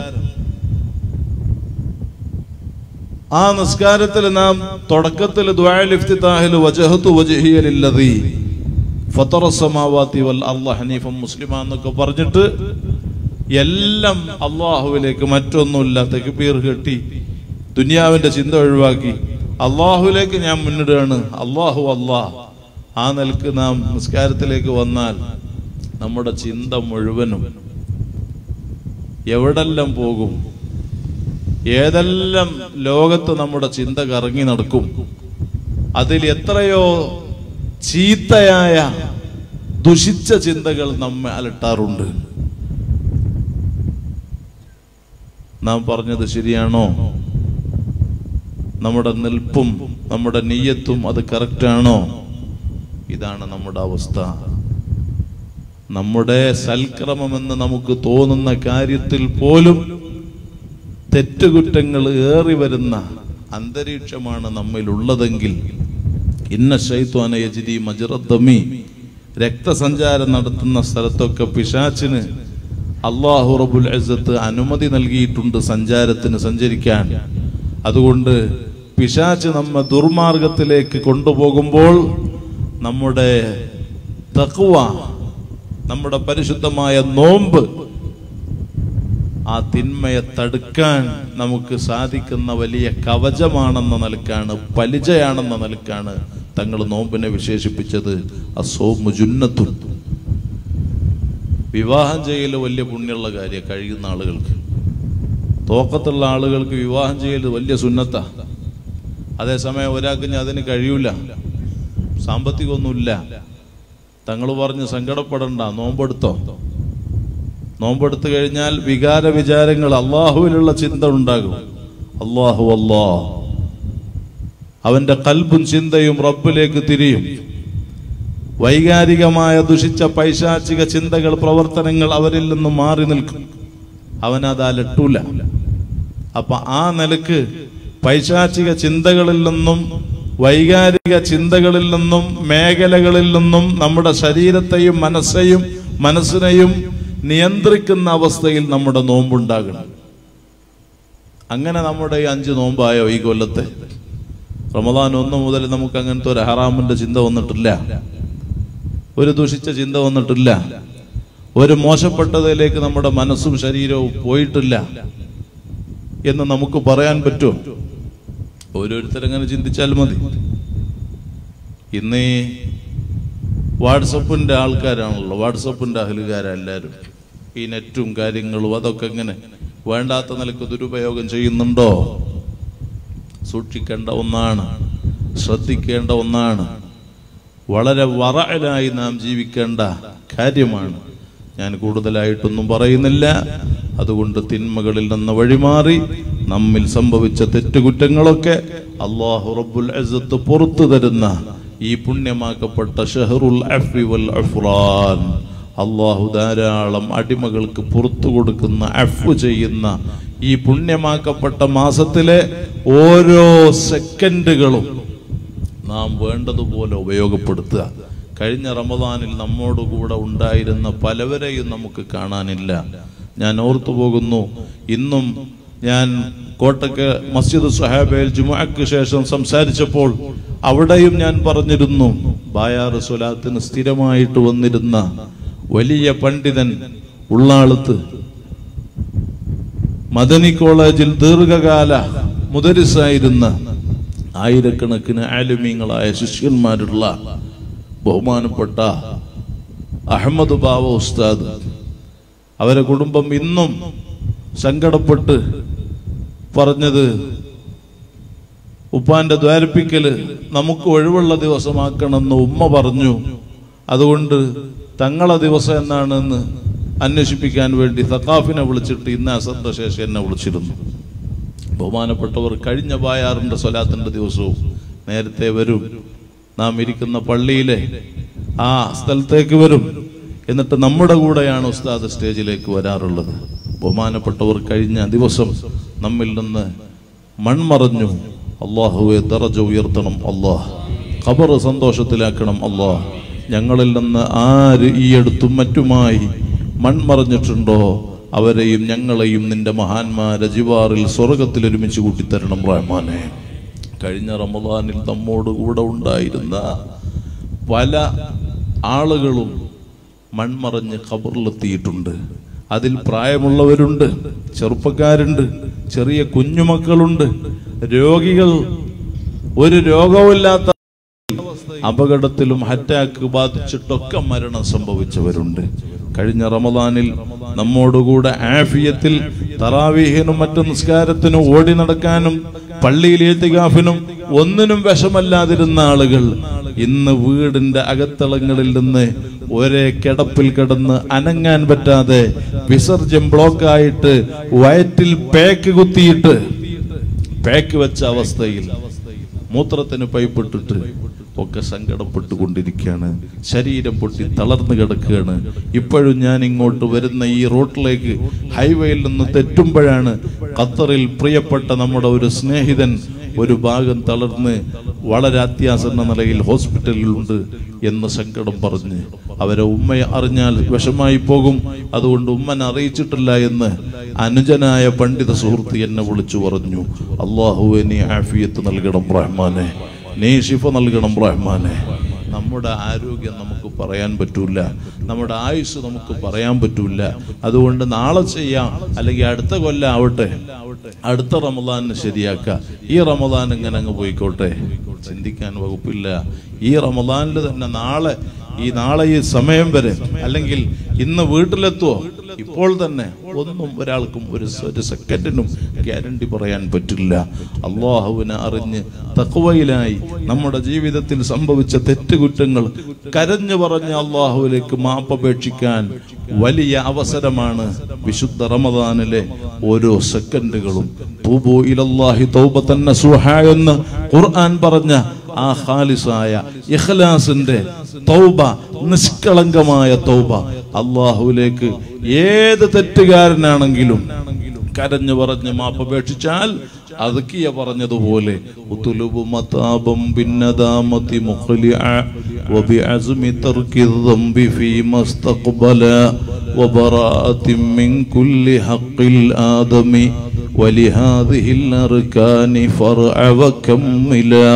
ആ നിസ്കാരത്തിൽ നാം തുടക്കത്തിൽ ദ്വാലിഫ്തിതാഹിൽ വജഹത്തു വജഹിയലില്ലതി ഫത്തറസമാവാത്തി വൽ അള്ളാഹ് ഹനീഫം മുസ്ലിമ എന്നൊക്കെ പറഞ്ഞിട്ട് എല്ലാം അള്ളാഹുവിലേക്ക് മറ്റൊന്നുമില്ല തെക്കുപീർ കെട്ടി ദുനിയാവിന്റെ ചിന്ത ഒഴിവാക്കി അള്ളാഹുവിലേക്ക് ഞാൻ മുന്നിടുകയാണ് അള്ളാഹു അള്ളാഹ് ആ നിലക്ക് നാം നിസ്കാരത്തിലേക്ക് വന്നാൽ നമ്മുടെ ചിന്ത മുഴുവനും എവിടെല്ലാം പോകും ഏതെല്ലാം ലോകത്ത് നമ്മുടെ ചിന്ത കറങ്ങി നടക്കും അതിൽ എത്രയോ ചീത്തയായ ദുഷിച്ച ചിന്തകൾ നമ്മെ അലട്ടാറുണ്ട് നാം പറഞ്ഞത് ശരിയാണോ നമ്മുടെ നിൽപ്പും നമ്മുടെ നീയത്തും അത് കറക്റ്റാണോ ഇതാണ് നമ്മുടെ അവസ്ഥ നമ്മുടെ സൽക്രമമെന്ന് നമുക്ക് തോന്നുന്ന കാര്യത്തിൽ പോലും തെറ്റുകുറ്റങ്ങൾ ഏറി വരുന്ന അന്തരീക്ഷമാണ് നമ്മിലുള്ളതെങ്കിൽ ഇന്ന ശൈത്വാന യജിരി മജറദ്ദമി രക്തസഞ്ചാരം നടത്തുന്ന സ്ഥലത്തൊക്കെ പിശാച്ചിന് അള്ളാഹു റബുൽ അസത്ത് അനുമതി നൽകിയിട്ടുണ്ട് സഞ്ചാരത്തിന് സഞ്ചരിക്കാൻ അതുകൊണ്ട് പിശാച്ച് നമ്മെ ദുർമാർഗത്തിലേക്ക് കൊണ്ടുപോകുമ്പോൾ നമ്മുടെ തക്കുവ നമ്മുടെ പരിശുദ്ധമായ നോമ്പ് ആ തിന്മയെ തടുക്കാൻ നമുക്ക് സാധിക്കുന്ന വലിയ കവചമാണെന്ന നിലക്കാണ് പലിജയാണെന്ന നിലക്കാണ് തങ്ങൾ നോമ്പിനെ വിശേഷിപ്പിച്ചത് അസോമു ജുന്നത്തും വിവാഹം ചെയ്യൽ വലിയ പുണ്യമുള്ള കാര്യം കഴിയുന്ന ആളുകൾക്ക് തോക്കത്തുള്ള ആളുകൾക്ക് വിവാഹം ചെയ്യൽ വലിയ സുന്നത്ത അതേസമയം ഒരാൾക്ക് ഞാൻ അതിന് കഴിയൂല സാമ്പത്തികമൊന്നുമില്ല തങ്ങൾ പറഞ്ഞ് സങ്കടപ്പെടണ്ട നോമ്പെടുത്തോ നോമ്പെടുത്തു കഴിഞ്ഞാൽ വികാര വിചാരങ്ങൾ അള്ളാഹുവിലുള്ള ചിന്ത ഉണ്ടാകും അള്ളാഹു അല്ലാ അവന്റെ കൽബും ചിന്തയും റബ്ബിലേക്ക് തിരിയും വൈകാരികമായ ദുഷിച്ച പൈശാചിക ചിന്തകൾ പ്രവർത്തനങ്ങൾ അവരിൽ നിന്ന് മാറി നിൽക്കും അവനത് അലട്ടൂല അപ്പൊ ആ നിലക്ക് പൈശാചിക ചിന്തകളിൽ നിന്നും വൈകാരിക ചിന്തകളിൽ നിന്നും മേഖലകളിൽ നിന്നും നമ്മുടെ ശരീരത്തെയും മനസ്സെയും മനസ്സിനെയും നിയന്ത്രിക്കുന്ന അവസ്ഥയിൽ നമ്മുടെ നോമ്പുണ്ടാകണം അങ്ങനെ നമ്മുടെ ഈ അഞ്ച് നോമ്പായോ ഈ കൊല്ലത്തെ റമദാൻ ഒന്ന് മുതൽ നമുക്ക് അങ്ങനത്തെ ഒരു ഹറാമിന്റെ ചിന്ത വന്നിട്ടില്ല ഒരു ദുഷിച്ച ചിന്ത വന്നിട്ടില്ല ഒരു മോശപ്പെട്ടതിലേക്ക് നമ്മുടെ മനസ്സും ശരീരവും പോയിട്ടില്ല എന്ന് നമുക്ക് പറയാൻ പറ്റുമോ ഓരോരുത്തരങ്ങനെ ചിന്തിച്ചാൽ മതി ഇന്ന് ഈ വാട്സപ്പിന്റെ ആൾക്കാരാണല്ലോ വാട്സപ്പിന്റെ അഹലുകാരെല്ലാരും ഈ നെറ്റും കാര്യങ്ങളും അതൊക്കെ എങ്ങനെ വേണ്ടാത്ത നിലക്ക് ദുരുപയോഗം ചെയ്യുന്നുണ്ടോ സൂക്ഷിക്കേണ്ട ഒന്നാണ് ശ്രദ്ധിക്കേണ്ട ഒന്നാണ് വളരെ വറയിലായി നാം ജീവിക്കേണ്ട കാര്യമാണ് ഞാൻ കൂടുതലായിട്ടൊന്നും പറയുന്നില്ല അതുകൊണ്ട് തിന്മകളിൽ നിന്ന് വഴിമാറി നമ്മിൽ സംഭവിച്ച തെറ്റുകുറ്റങ്ങളൊക്കെ അള്ളാഹു റബ്ബുൽ അസത്ത് പുറത്തു തരുന്ന ഈ പുണ്യമാക്കപ്പെട്ട ഷഹറുൽ അഫ്വി വൽ അഫ്റാൻ അള്ളാഹു ധാരാളം അടിമകൾക്ക് പുറത്തു കൊടുക്കുന്ന അഫ് ചെയ്യുന്ന ഈ പുണ്യമാക്കപ്പെട്ട മാസത്തിലെ ഓരോ സെക്കൻഡുകളും നാം വേണ്ടതുപോലെ ഉപയോഗപ്പെടുത്തുക കഴിഞ്ഞ റമദാനിൽ നമ്മോട് കൂടെ ഉണ്ടായിരുന്ന പലവരെയും നമുക്ക് കാണാനില്ല ഞാൻ ഓർത്തു പോകുന്നു ഇന്നും ഞാൻ കോട്ടക്ക് മസ്ജിദ് സുഹാബയിൽ ജുമാക്ക് ശേഷം സംസാരിച്ചപ്പോൾ അവിടെയും ഞാൻ പറഞ്ഞിരുന്നു ബായാറ് സ്വലാത്തിന് സ്ഥിരമായിട്ട് വന്നിരുന്ന വലിയ പണ്ഡിതൻ ഉള്ളാളത്ത് മദനി കോളേജിൽ ദീർഘകാല മുദരിസായിരുന്ന ആയിരക്കണക്കിന് ആലുമീങ്ങളായ ശിഷ്യന്മാരുള്ള ബഹുമാനപ്പെട്ട അഹമ്മദ് ബാവ ഉസ്താദ് അവരെ കുടുംബം ഇന്നും സങ്കടപ്പെട്ട് പറഞ്ഞത് ഉപ്പാന്റെ ദ്വാരപ്പിക്കല് നമുക്ക് ഒഴിവുള്ള ദിവസമാക്കണമെന്ന് ഉമ്മ പറഞ്ഞു അതുകൊണ്ട് തങ്ങളെ ദിവസം എന്നാണെന്ന് അന്വേഷിപ്പിക്കാൻ വേണ്ടി തക്കാഫിനെ വിളിച്ചിട്ട് ഇന്ന് അസറിന്റെ ശേഷം എന്നെ വിളിച്ചിരുന്നു ബഹുമാനപ്പെട്ടവർ കഴിഞ്ഞ ബായാറിന്റെ സ്വലാത്തിന്റെ ദിവസവും നേരത്തെ വരും നാം ഇരിക്കുന്ന പള്ളിയിലെ ആ സ്ഥലത്തേക്ക് വരും എന്നിട്ട് നമ്മുടെ കൂടെയാണ് ഉസ്താദ് സ്റ്റേജിലേക്ക് വരാറുള്ളത് ബഹുമാനപ്പെട്ടവർ കഴിഞ്ഞ ദിവസം നമ്മിൽ നിന്ന് മൺമറഞ്ഞു അള്ളാഹുവെ ദറജ ഉയർത്തണം അള്ളാഹ് ഖബർ സന്തോഷത്തിലാക്കണം അള്ളാഹ് ഞങ്ങളിൽ നിന്ന് ആര് ഈ അടുത്തും മറ്റുമായി മൺമറഞ്ഞിട്ടുണ്ടോ അവരെയും ഞങ്ങളെയും നിന്റെ മഹാന്മാരെ ജിവാറിൽ സ്വർഗത്തിൽ ഒരുമിച്ച് കൂട്ടിത്തരണം റഹ്മാനെ കഴിഞ്ഞ റമദാനിൽ നമ്മോട് കൂടെ ഉണ്ടായിരുന്ന പല ആളുകളും മൺമറഞ്ഞ് ഖബറിലെത്തിയിട്ടുണ്ട് അതിൽ പ്രായമുള്ളവരുണ്ട് ചെറുപ്പക്കാരുണ്ട് ചെറിയ കുഞ്ഞുമക്കളുണ്ട് രോഗികൾ ഒരു രോഗവുമില്ലാത്ത അപകടത്തിലും അറ്റാക്ക് ബാധിച്ചിട്ടൊക്കെ മരണം സംഭവിച്ചവരുണ്ട് കഴിഞ്ഞ റമദാനിൽ നമ്മോടുകൂടെ ആഫിയത്തിൽ തറാവീഹിനും മറ്റു നിസ്കാരത്തിനും ഓടി നടക്കാനും പള്ളിയിൽ ഏത്തികാഫിനും ഒന്നിനും വിഷമല്ലാതിരുന്ന ആളുകൾ ഇന്ന് വീടിന്റെ അകത്തളങ്ങളിൽ നിന്ന് ഒരേ കിടപ്പിൽ കിടന്ന് അനങ്ങാൻ പറ്റാതെ വിസർജ്യം ബ്ലോക്കായിട്ട് വയറ്റിൽ പേക്ക് കുത്തിയിട്ട് പേക്ക് വെച്ച അവസ്ഥയിൽ മൂത്രത്തിന് പൈപ്പിട്ടിട്ട് ഒക്കെ സങ്കടപ്പെട്ടുകൊണ്ടിരിക്കുകയാണ് ശരീരം പൊട്ടി തളർന്നു കിടക്കുകയാണ് ഇപ്പോഴും ഞാൻ ഇങ്ങോട്ട് വരുന്ന ഈ റോട്ടിലേക്ക് ഹൈവേയിൽ നിന്ന് തെറ്റുമ്പോഴാണ് ഖത്തറിൽ പ്രിയപ്പെട്ട നമ്മുടെ ഒരു സ്നേഹിതൻ ഒരു ഭാഗം തളർന്ന് വളരെ അത്യാസന്ന നിലയിൽ ഹോസ്പിറ്റലിലുണ്ട് എന്ന് സങ്കടം പറഞ്ഞ് അവരെ ഉമ്മയെ അറിഞ്ഞാൽ വിഷമായി പോകും അതുകൊണ്ട് ഉമ്മനെ അറിയിച്ചിട്ടില്ല എന്ന് അനുജനായ പണ്ഡിത സുഹൃത്ത് എന്നെ വിളിച്ചു പറഞ്ഞു അള്ളാഹുവെ നീ ആഫിയത്ത് നൽകണം റഹ്മാനെ നീ ശിഫ നൽകണം റഹ്മാനെ നമ്മുടെ ആരോഗ്യം നമുക്ക് പറയാൻ പറ്റൂല നമ്മുടെ ആയുസ് നമുക്ക് പറയാൻ പറ്റൂല അതുകൊണ്ട് നാളെ ചെയ്യാം അല്ലെങ്കിൽ അടുത്ത കൊല്ലം ആവട്ടെ അടുത്ത റമദാനിന് ശരിയാക്ക ഈ റമദാൻ ഇങ്ങനെ അങ്ങ് പോയിക്കോട്ടെ ചിന്തിക്കാൻ വകുപ്പില്ല ഈ റമദാനിൽ തന്നെ നാളെ ഈ നാളെ ഈ സമയം വരെ അല്ലെങ്കിൽ ഇന്ന് വീട്ടിലെത്തുവോ ഇപ്പോൾ തന്നെ ഒന്നും ഒരാൾക്കും ഒരു സ- ഒരു സെക്കൻഡിനും ഗ്യാരണ്ടി പറയാൻ പറ്റില്ല അള്ളാഹുവിനെ അറിഞ്ഞ് തക്കുവയിലായി നമ്മുടെ ജീവിതത്തിൽ സംഭവിച്ച തെറ്റുകുറ്റങ്ങൾ കരഞ്ഞു പറഞ്ഞ അള്ളാഹുവിലേക്ക് മാപ്പപേക്ഷിക്കാൻ വലിയ അവസരമാണ് വിശുദ്ധ റമദാനിലെ ഓരോ സെക്കൻഡുകളും തൂബു ഇലല്ലാഹി തൗബത്തൻ നസൂഹ എന്ന് ഖുർആൻ പറഞ്ഞ ആ ഖാലിസായ ഇഖ്ലാസിന്റെ തൗബ നിഷ്കളങ്കമായ തൗബ അള്ളാഹുവിലേക്ക് ഏത് തെറ്റുകാരനാണെങ്കിലും കരഞ്ഞു പറഞ്ഞ് മാപ്പപേക്ഷിച്ചാൽ അതുക്കിയ പറഞ്ഞതുപോലെ ഉതുലുബു മതാബം ബിന്നദാമതി മുഖ്ലിഅ وبعزم ترك الذنب فيما استقبل وبراءة من كل حق الآدم ولهذه الأركان فرع وكملا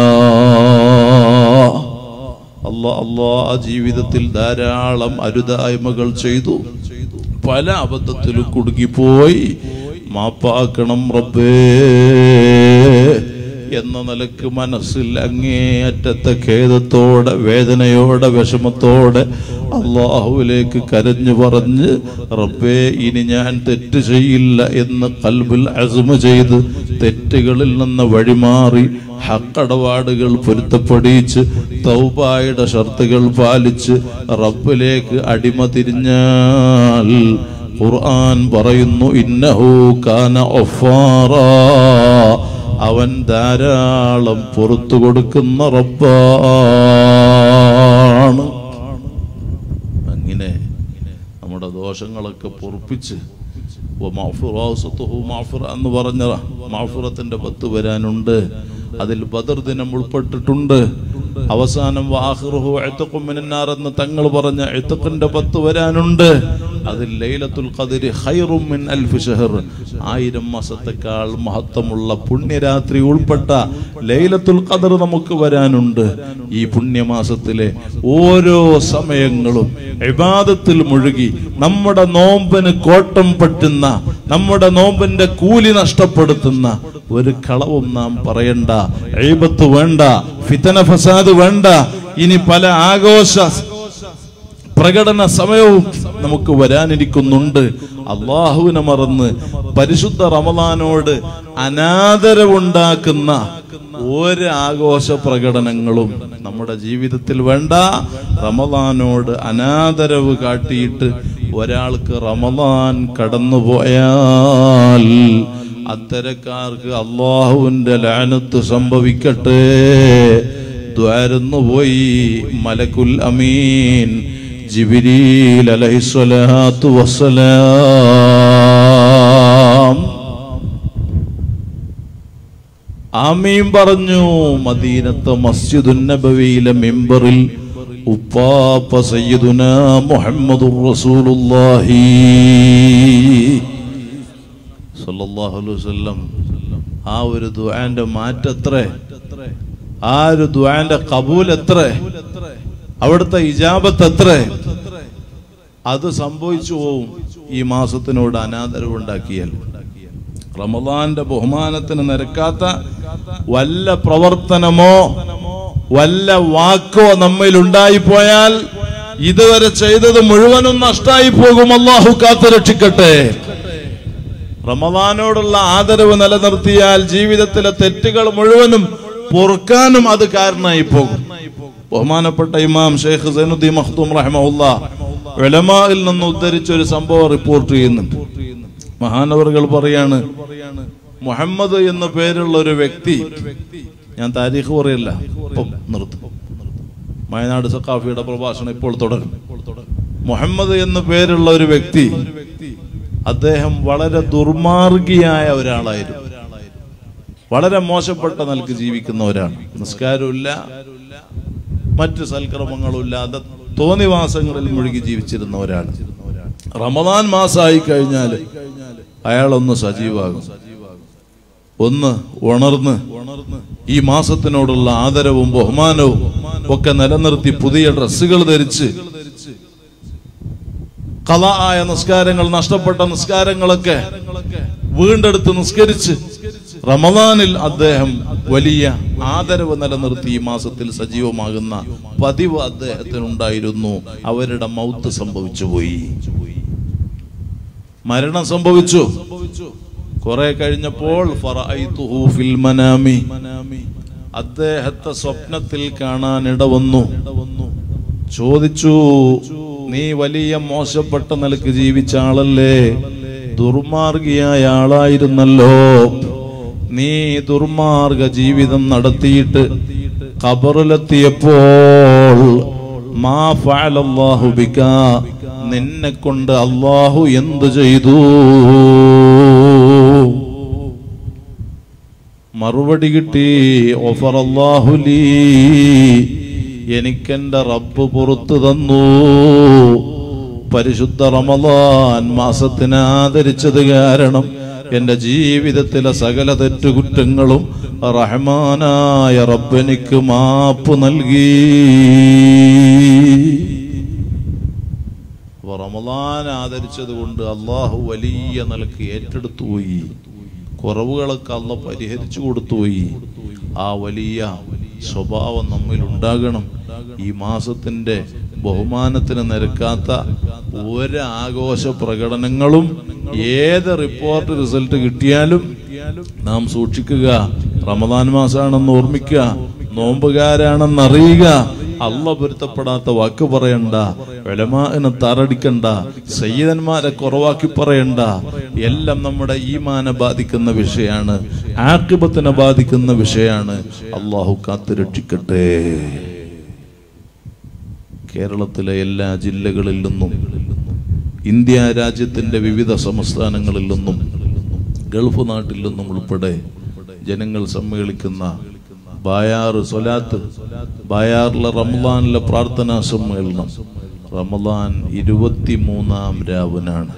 അല്ലാ അല്ലാ ആ ജീവിതത്തിൽ ധാരാളം അരുതായ്മകൾ ചെയ്തു പല അബദ്ധത്തിലും കുടുങ്ങിപ്പോയി മാപ്പാക്കണം റബ്ബേ എന്ന നിലക്ക് മനസ്സിൽ അങ്ങേയറ്റത്തെ ഖേദത്തോടെ വേദനയോടെ വിഷമത്തോടെ അള്ളാഹുവിലേക്ക് കരഞ്ഞു പറഞ്ഞ് റബ്ബേ ഇനി ഞാൻ തെറ്റ് ചെയ്യില്ല എന്ന് കൽബിൽ അസുമ ചെയ്ത് തെറ്റുകളിൽ നിന്ന് വഴിമാറി ഹക്കടപാടുകൾ പൊരുത്തപ്പെടിച്ച് തൗബായുടെ ഷർത്തുകൾ പാലിച്ച് റബ്ബിലേക്ക് അടിമ തിരിഞ്ഞാൽ ഖുർആൻ പറയുന്നു ഇന്നഹു കാന ഒഫാറ അവൻ ധാരാളം പുറത്തു കൊടുക്കുന്ന റബ്ബാണ് അങ്ങനെ നമ്മുടെ ദോഷങ്ങളൊക്കെ പൊറുപ്പിച്ച് വ മഅ്ഫിറാസത്തുഹു മഅ്ഫിറ എന്ന് പറഞ്ഞ മാഫുറത്തിന്റെ പത്ത് വരാനുണ്ട് അതിൽ ബദർ ദിനം ഉൾപ്പെട്ടിട്ടുണ്ട് അവസാനം വാഹിറുഹു എഴുത്തക്കും മിനന്നാർ എന്ന് തങ്ങൾ പറഞ്ഞ എഴുത്തക്കിന്റെ പത്ത് വരാനുണ്ട് അതിൽ ലൈലത്തുൽ ഖദരി ഖൈറും മിൻ അൽഫി ഷഹർ ആയിരം മാസത്തെക്കാൾ മഹത്വമുള്ള പുണ്യരാത്രി ഉൾപ്പെട്ട ലൈലത്തുൽ ഖദർ നമുക്ക് വരാനുണ്ട് ഈ പുണ്യമാസത്തിലെ ഓരോ സമയങ്ങളും ഇബാദത്തിൽ മുഴുകി നമ്മുടെ നോമ്പിന് കോട്ടം പറ്റുന്ന നമ്മുടെ നോമ്പിന്റെ കൂലി നഷ്ടപ്പെടുത്തുന്ന ഒരു കളവും നാം പറയണ്ട എഴുപത്ത് വേണ്ട ഫിതന ഫസാദ് വേണ്ട ഇനി പല ആഘോഷ പ്രകടന സമയവും നമുക്ക് വരാനിരിക്കുന്നുണ്ട് അള്ളാഹുവിനെ മറന്ന് പരിശുദ്ധ റമദാനോട് അനാദരവുണ്ടാക്കുന്ന ഒരു ആഘോഷ പ്രകടനങ്ങളും നമ്മുടെ ജീവിതത്തിൽ വേണ്ട റമദാനോട് അനാദരവ് കാട്ടിയിട്ട് ഒരാൾക്ക് റമദാൻ കടന്നുപോയാൽ അത്തരക്കാർക്ക് അള്ളാഹുവിന്റെ ലാനത്ത് സംഭവിക്കട്ടെ ദ്വാരന്നു പോയി മലക്കുൽ അമീൻ ജിബിരീൽ അലഹിസ്വലാത്തു വസ്സലാം ആമീൻ പറഞ്ഞു മദീനത്തെ മസ്ജിദുൻ നബവിയിലെ മെമ്പറിൽ ഉപ്പാപ്പ സയ്യിദുന മുഹമ്മദുർ റസൂലുള്ളാഹി സല്ലല്ലാഹു അലൈഹി വസല്ലം ആ ഒരു ദുആന്റെ മാറ്റത്രേ ആ ഒരു ദുആന്റെ കബൂൽ എത്ര അവിടുത്തെ ഇജാബത്ത് എത്ര അത് സംഭവിച്ചു പോവും ഈ മാസത്തിനോട് അനാദരവുണ്ടാക്കിയാൽ റമദാന്റെ ബഹുമാനത്തിന് നിരക്കാത്ത വല്ല പ്രവർത്തനമോ വല്ല വാക്കോ നമ്മിൽ ഉണ്ടായിപ്പോയാൽ ഇതുവരെ ചെയ്തത് മുഴുവനും നഷ്ടായി പോകും അള്ളാഹു കാത്തു രക്ഷിക്കട്ടെ റമദാനോടുള്ള ആദരവ് നിലനിർത്തിയാൽ ജീവിതത്തിലെ തെറ്റുകൾ മുഴുവനും പൊറുക്കാനും അത് കാരണമായി പോകും ബഹുമാനപ്പെട്ട ഇമാം ഷെയ്ഖ് സൈനുദ്ദീൻ മഖ്ദൂം റഹ്മഹുല്ല ഉലമായിൽ നിന്ന് ഉദ്ധരിച്ച ഒരു സംഭവം റിപ്പോർട്ട് ചെയ്യുന്നുണ്ട് മഹാനവറുകൾ പറയാണ് മുഹമ്മദ് എന്ന പേരുള്ള ഒരു വ്യക്തി ഞാൻ താരീഖ് പറയല്ല ഇപ്പം നിർത്തും വയനാട് സക്കാഫിയുടെ പ്രഭാഷണം ഇപ്പോൾ തുടരും മുഹമ്മദ് എന്ന പേരുള്ള ഒരു വ്യക്തി അദ്ദേഹം വളരെ ദുർമാർഗിയായ ഒരാളായിരുന്നു വളരെ മോശപ്പെട്ട നിലക്ക് ജീവിക്കുന്ന ഒരാൾ നിസ്കാരമില്ല മറ്റ് സൽക്രമങ്ങളും ഇല്ലാതെ തോന്നിവാസങ്ങളിൽ മുഴുകി ജീവിച്ചിരുന്ന ഒരാൾ റമദാൻ മാസമായി കഴിഞ്ഞാൽ അയാളൊന്ന് സജീവാകും ഒന്ന് ഉണർന്ന് ഈ മാസത്തിനോടുള്ള ആദരവും ബഹുമാനവും ഒക്കെ നിലനിർത്തി പുതിയ ഡ്രസ്സുകൾ ധരിച്ച് കഥ ആയ നിസ്കാരങ്ങൾ നഷ്ടപ്പെട്ട നിസ്കാരങ്ങളൊക്കെ വീണ്ടെടുത്ത് നിസ്കരിച്ച് റമദാനിൽ അദ്ദേഹം വലിയ ആദരവ് നിലനിർത്തി ഈ മാസത്തിൽ സജീവമാകുന്ന പതിവ് അദ്ദേഹത്തിനുണ്ടായിരുന്നു അവരുടെ മൗത്ത് സംഭവിച്ചു പോയി മരണം സംഭവിച്ചു കുറെ കഴിഞ്ഞപ്പോൾ ഫറഅയ്തുഹു ഫിൽ മനാമി അദ്ദേഹത്തെ സ്വപ്നത്തിൽ കാണാൻ ഇടവന്നു ചോദിച്ചു നീ വലിയ മോശപ്പെട്ട നിലക്ക് ജീവിച്ച ആളല്ലേ ദുർമാർഗിയായ ആളായിരുന്നല്ലോ നീ ദുർമാർഗ ജീവിതം നടത്തിയിട്ട് ഖബറിലെത്തിയപ്പോൾ മാ ഫഅലല്ലാഹു ബിക നിന്നെ കൊണ്ട് അള്ളാഹു എന്തു ചെയ്തു മറുപടി കിട്ടി ഒഫറല്ലാഹു ലീ എനിക്കെന്റെ റബ്ബ് പുറത്തു തന്നു പരിശുദ്ധ റമദാൻ മാസത്തിന് ആദരിച്ചത് കാരണം എന്റെ ജീവിതത്തിലെ സകല തെറ്റുകുറ്റങ്ങളും റഹ്മാനായ റബ്ബെനിക്ക് മാപ്പ് നൽകി അപ്പൊ റമദാൻ ആദരിച്ചത് കൊണ്ട് അള്ളാഹു വലിയ നിലക്ക് ഏറ്റെടുത്തു പോയി കുറവുകളൊക്കെ അല്ല പരിഹരിച്ചു കൊടുത്തുപോയി ആ വലിയ സ്വഭാവം നമ്മിൽ ഉണ്ടാകണം ഈ മാസത്തിന്റെ ബഹുമാനത്തിന് നിരക്കാത്ത ഒരു ആഘോഷ പ്രകടനങ്ങളും ഏത് റിപ്പോർട്ട് റിസൾട്ട് കിട്ടിയാലും നാം സൂക്ഷിക്കുക റമദാൻ മാസമാണെന്ന് ഓർമ്മിക്കുക നോമ്പുകാരാണെന്ന് അറിയുക അള്ള പൊരുത്തപ്പെടാത്ത വാക്ക് പറയണ്ട വെലമാനെ തറടിക്കണ്ട സയ്യിദന്മാരെ കുറവാക്കി പറയണ്ട എല്ലാം നമ്മുടെ ഈമാനെ ബാധിക്കുന്ന വിഷയമാണ് ആക്കിബത്തിനെ ബാധിക്കുന്ന വിഷയമാണ് അള്ളാഹു കാത്തു രക്ഷിക്കട്ടെ കേരളത്തിലെ എല്ലാ ജില്ലകളിൽ നിന്നും ഇന്ത്യ രാജ്യത്തിന്റെ വിവിധ സംസ്ഥാനങ്ങളിൽ നിന്നും ഗൾഫ് നാട്ടിൽ നിന്നും ഉൾപ്പെടെ ജനങ്ങൾ സമ്മേളിക്കുന്ന ബായാറ് സൊലാത്ത് ബായാറിലെ റമദാനിലെ പ്രാർത്ഥനാ സമ്മേളനം റമദാൻ ഇരുപത്തിമൂന്നാം രാവിനാണ്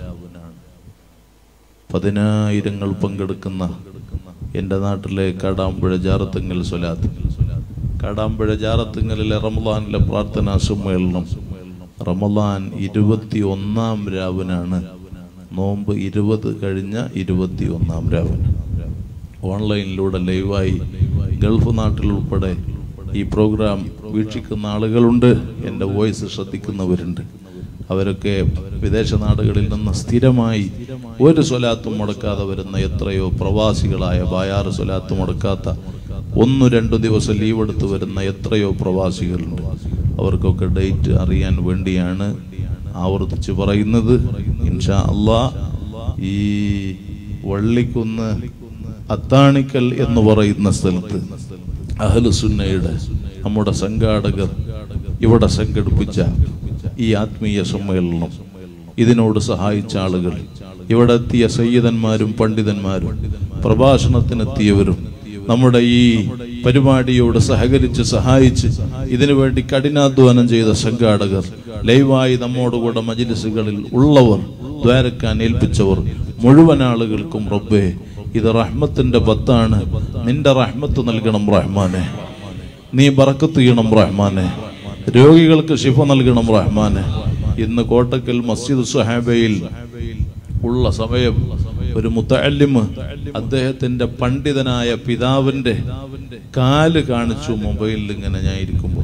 പതിനായിരങ്ങൾ പങ്കെടുക്കുന്ന എൻ്റെ നാട്ടിലെ കാടാമ്പുഴ ജാറത്തുങ്ങൽ സൊലാത്ത് കാടാമ്പുഴ ജാറത്തുങ്ങലിലെ റമദാനിലെ പ്രാർത്ഥനാ സമ്മേളനം റമദാൻ ഇരുപത്തി ഒന്നാം രാവിനാണ് നോമ്പ് ഇരുപത് കഴിഞ്ഞ ഇരുപത്തി ഒന്നാം രാവിന് ഓൺലൈനിലൂടെ ലൈവായി ഗൾഫ് നാട്ടിൽ ഉൾപ്പെടെ ഈ പ്രോഗ്രാം വീക്ഷിക്കുന്ന ആളുകളുണ്ട് എൻ്റെ വോയിസ് ശ്രദ്ധിക്കുന്നവരുണ്ട് അവരൊക്കെ വിദേശ നാടുകളിൽ നിന്ന് സ്ഥിരമായി ഒരു സ്വലാത്തും മുടക്കാതെ വരുന്ന എത്രയോ പ്രവാസികളായ ബായാറ് സ്വലാത്ത് മുടക്കാത്ത ഒന്നു രണ്ടു ദിവസം ലീവ് എടുത്ത് വരുന്ന എത്രയോ പ്രവാസികളുണ്ട് അവർക്കൊക്കെ ഡേറ്റ് അറിയാൻ വേണ്ടിയാണ് ആവർത്തിച്ച് പറയുന്നത് ഇൻഷാ അള്ളാ ഈ വള്ളിക്കുന്ന് അത്താണിക്കൽ എന്ന് പറയുന്ന സ്ഥലത്ത് അഹലുസുന്നയുടെ നമ്മുടെ സംഘാടകർ ഇവിടെ സംഘടിപ്പിച്ച ഈ ആത്മീയ സമ്മേളനം ഇതിനോട് സഹായിച്ച ആളുകൾ ഇവിടെ എത്തിയ സയ്യിദന്മാരും പണ്ഡിതന്മാരും പ്രഭാഷണത്തിനെത്തിയവരും നമ്മുടെ ഈ പരിപാടിയോട് സഹകരിച്ച് സഹായിച്ച് ഇതിനു വേണ്ടി കഠിനാധ്വാനം ചെയ്ത സംഘാടകർ ലൈവായി നമ്മോടുകൂടെ മജിലിസുകളിൽ ഉള്ളവർ ദ്വാരക്കാൻ ഏൽപ്പിച്ചവർ മുഴുവൻ ആളുകൾക്കും റബ്ബേ ഇത് റഹ്മത്തിന്റെ പത്താണ് നിന്റെ റഹ്മത്ത് നൽകണം റഹ്മാനെ നീ ബറക്കത്ത് ചെയ്യണം റഹ്മാനെ രോഗികൾക്ക് ശിഫ നൽകണം റഹ്മാനെ ഇന്ന് കോട്ടക്കൽ മസ്ജിദ് സുഹാബയിൽ ഉള്ള സമയം ഒരു മുത്തല്ലിമ് അദ്ദേഹത്തിന്റെ പണ്ഡിതനായ പിതാവിന്റെ കാല് കാണിച്ചു മൊബൈലിൽ ഇങ്ങനെ ഞാൻ ഇരിക്കുമ്പോൾ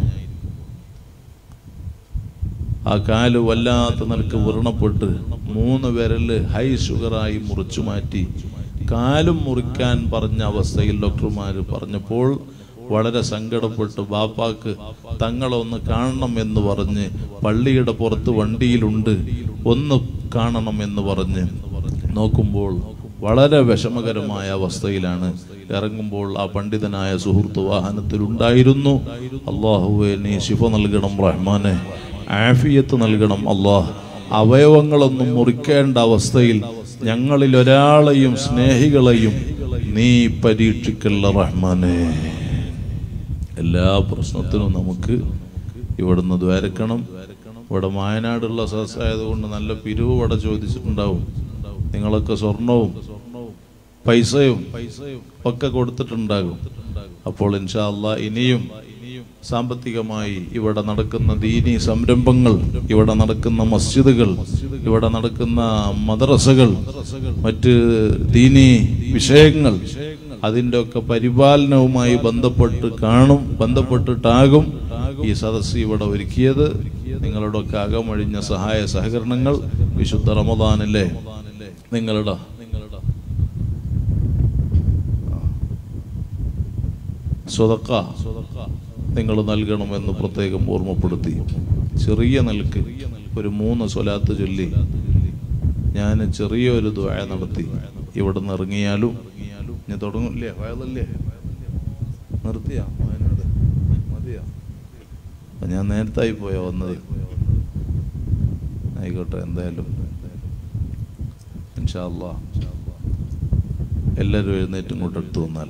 ആ കാല് വല്ലാത്ത നിലക്ക് വ്രണപ്പെട്ട് മൂന്ന് വിരല് ഹൈ ഷുഗറായി മുറിച്ചു മാറ്റി കാലും മുറിക്കാൻ പറഞ്ഞ അവസ്ഥയിൽ ഡോക്ടർമാർ പറഞ്ഞപ്പോൾ വളരെ സങ്കടപ്പെട്ട് ബാപ്പാക്ക് തങ്ങളെ ഒന്ന് കാണണം എന്ന് പറഞ്ഞ് പള്ളിയുടെ പുറത്ത് വണ്ടിയിലുണ്ട് ഒന്ന് കാണണം എന്ന് പറഞ്ഞ് നോക്കുമ്പോൾ വളരെ വിഷമകരമായ അവസ്ഥയിലാണ് ഇറങ്ങുമ്പോൾ ആ പണ്ഡിതനായ സുഹൃത്ത് വാഹനത്തിലുണ്ടായിരുന്നു അള്ളാഹുവെ നീ ശിഫ നൽകണം റഹ്മാനെ ആഫിയത്ത് നൽകണം അള്ളാഹ് അവയവങ്ങളൊന്നും മുറിക്കേണ്ട അവസ്ഥയിൽ ഞങ്ങളിൽ ഒരാളെയും സ്നേഹികളെയും നീ പരീക്ഷിക്കല്ല റഹ്മാനെ എല്ലാ പ്രശ്നത്തിനും നമുക്ക് ഇവിടുന്ന് ദ്വാരക്കണം ഇവിടെ വയനാടുള്ള സദസ്സായതുകൊണ്ട് നല്ല പിരിവ് ഇവിടെ ചോദിച്ചിട്ടുണ്ടാവും നിങ്ങളൊക്കെ സ്വർണവും പൈസയും ഒക്കെ കൊടുത്തിട്ടുണ്ടാകും അപ്പോൾ ഇൻഷാ അല്ലാ ഇനിയും സാമ്പത്തികമായി ഇവിടെ നടക്കുന്ന ദീനി സംരംഭങ്ങൾ ഇവിടെ നടക്കുന്ന മസ്ജിദുകൾ ഇവിടെ നടക്കുന്ന മദ്രസകൾ മറ്റ് ദീനി വിഷയങ്ങൾ അതിൻ്റെ ഒക്കെ പരിപാലനവുമായി ബന്ധപ്പെട്ട് കാണും ബന്ധപ്പെട്ടിട്ടാകും ഈ സദസ്സ് ഇവിടെ ഒരുക്കിയത് നിങ്ങളുടെ ഒക്കെ അകമഴിഞ്ഞ സഹായ സഹകരണങ്ങൾ വിശുദ്ധ റമദാനിലെ നിങ്ങളുടെ സ്വതക്ക നിങ്ങൾ നൽകണമെന്ന് പ്രത്യേകം ഓർമ്മപ്പെടുത്തി ചെറിയ നിലക്ക് ഒരു മൂന്ന് സ്വലാത്ത് ചൊല്ലി ഞാൻ ചെറിയൊരു ദ്വായ നടത്തി ഇവിടെ നിന്ന് ഇറങ്ങിയാലും ഞാൻ തുടങ്ങില്ലേ വയലല്ലേ നിർത്തിയാ വയനാട് മതിയാ അപ്പൊ ഞാൻ നേരത്തായി പോയാ വന്നത് ആയിക്കോട്ടെ എന്തായാലും ഇൻഷാ അല്ലാ എല്ലാവരും എഴുന്നേറ്റ് ഇങ്ങോട്ട് അടുത്ത് വന്നാൽ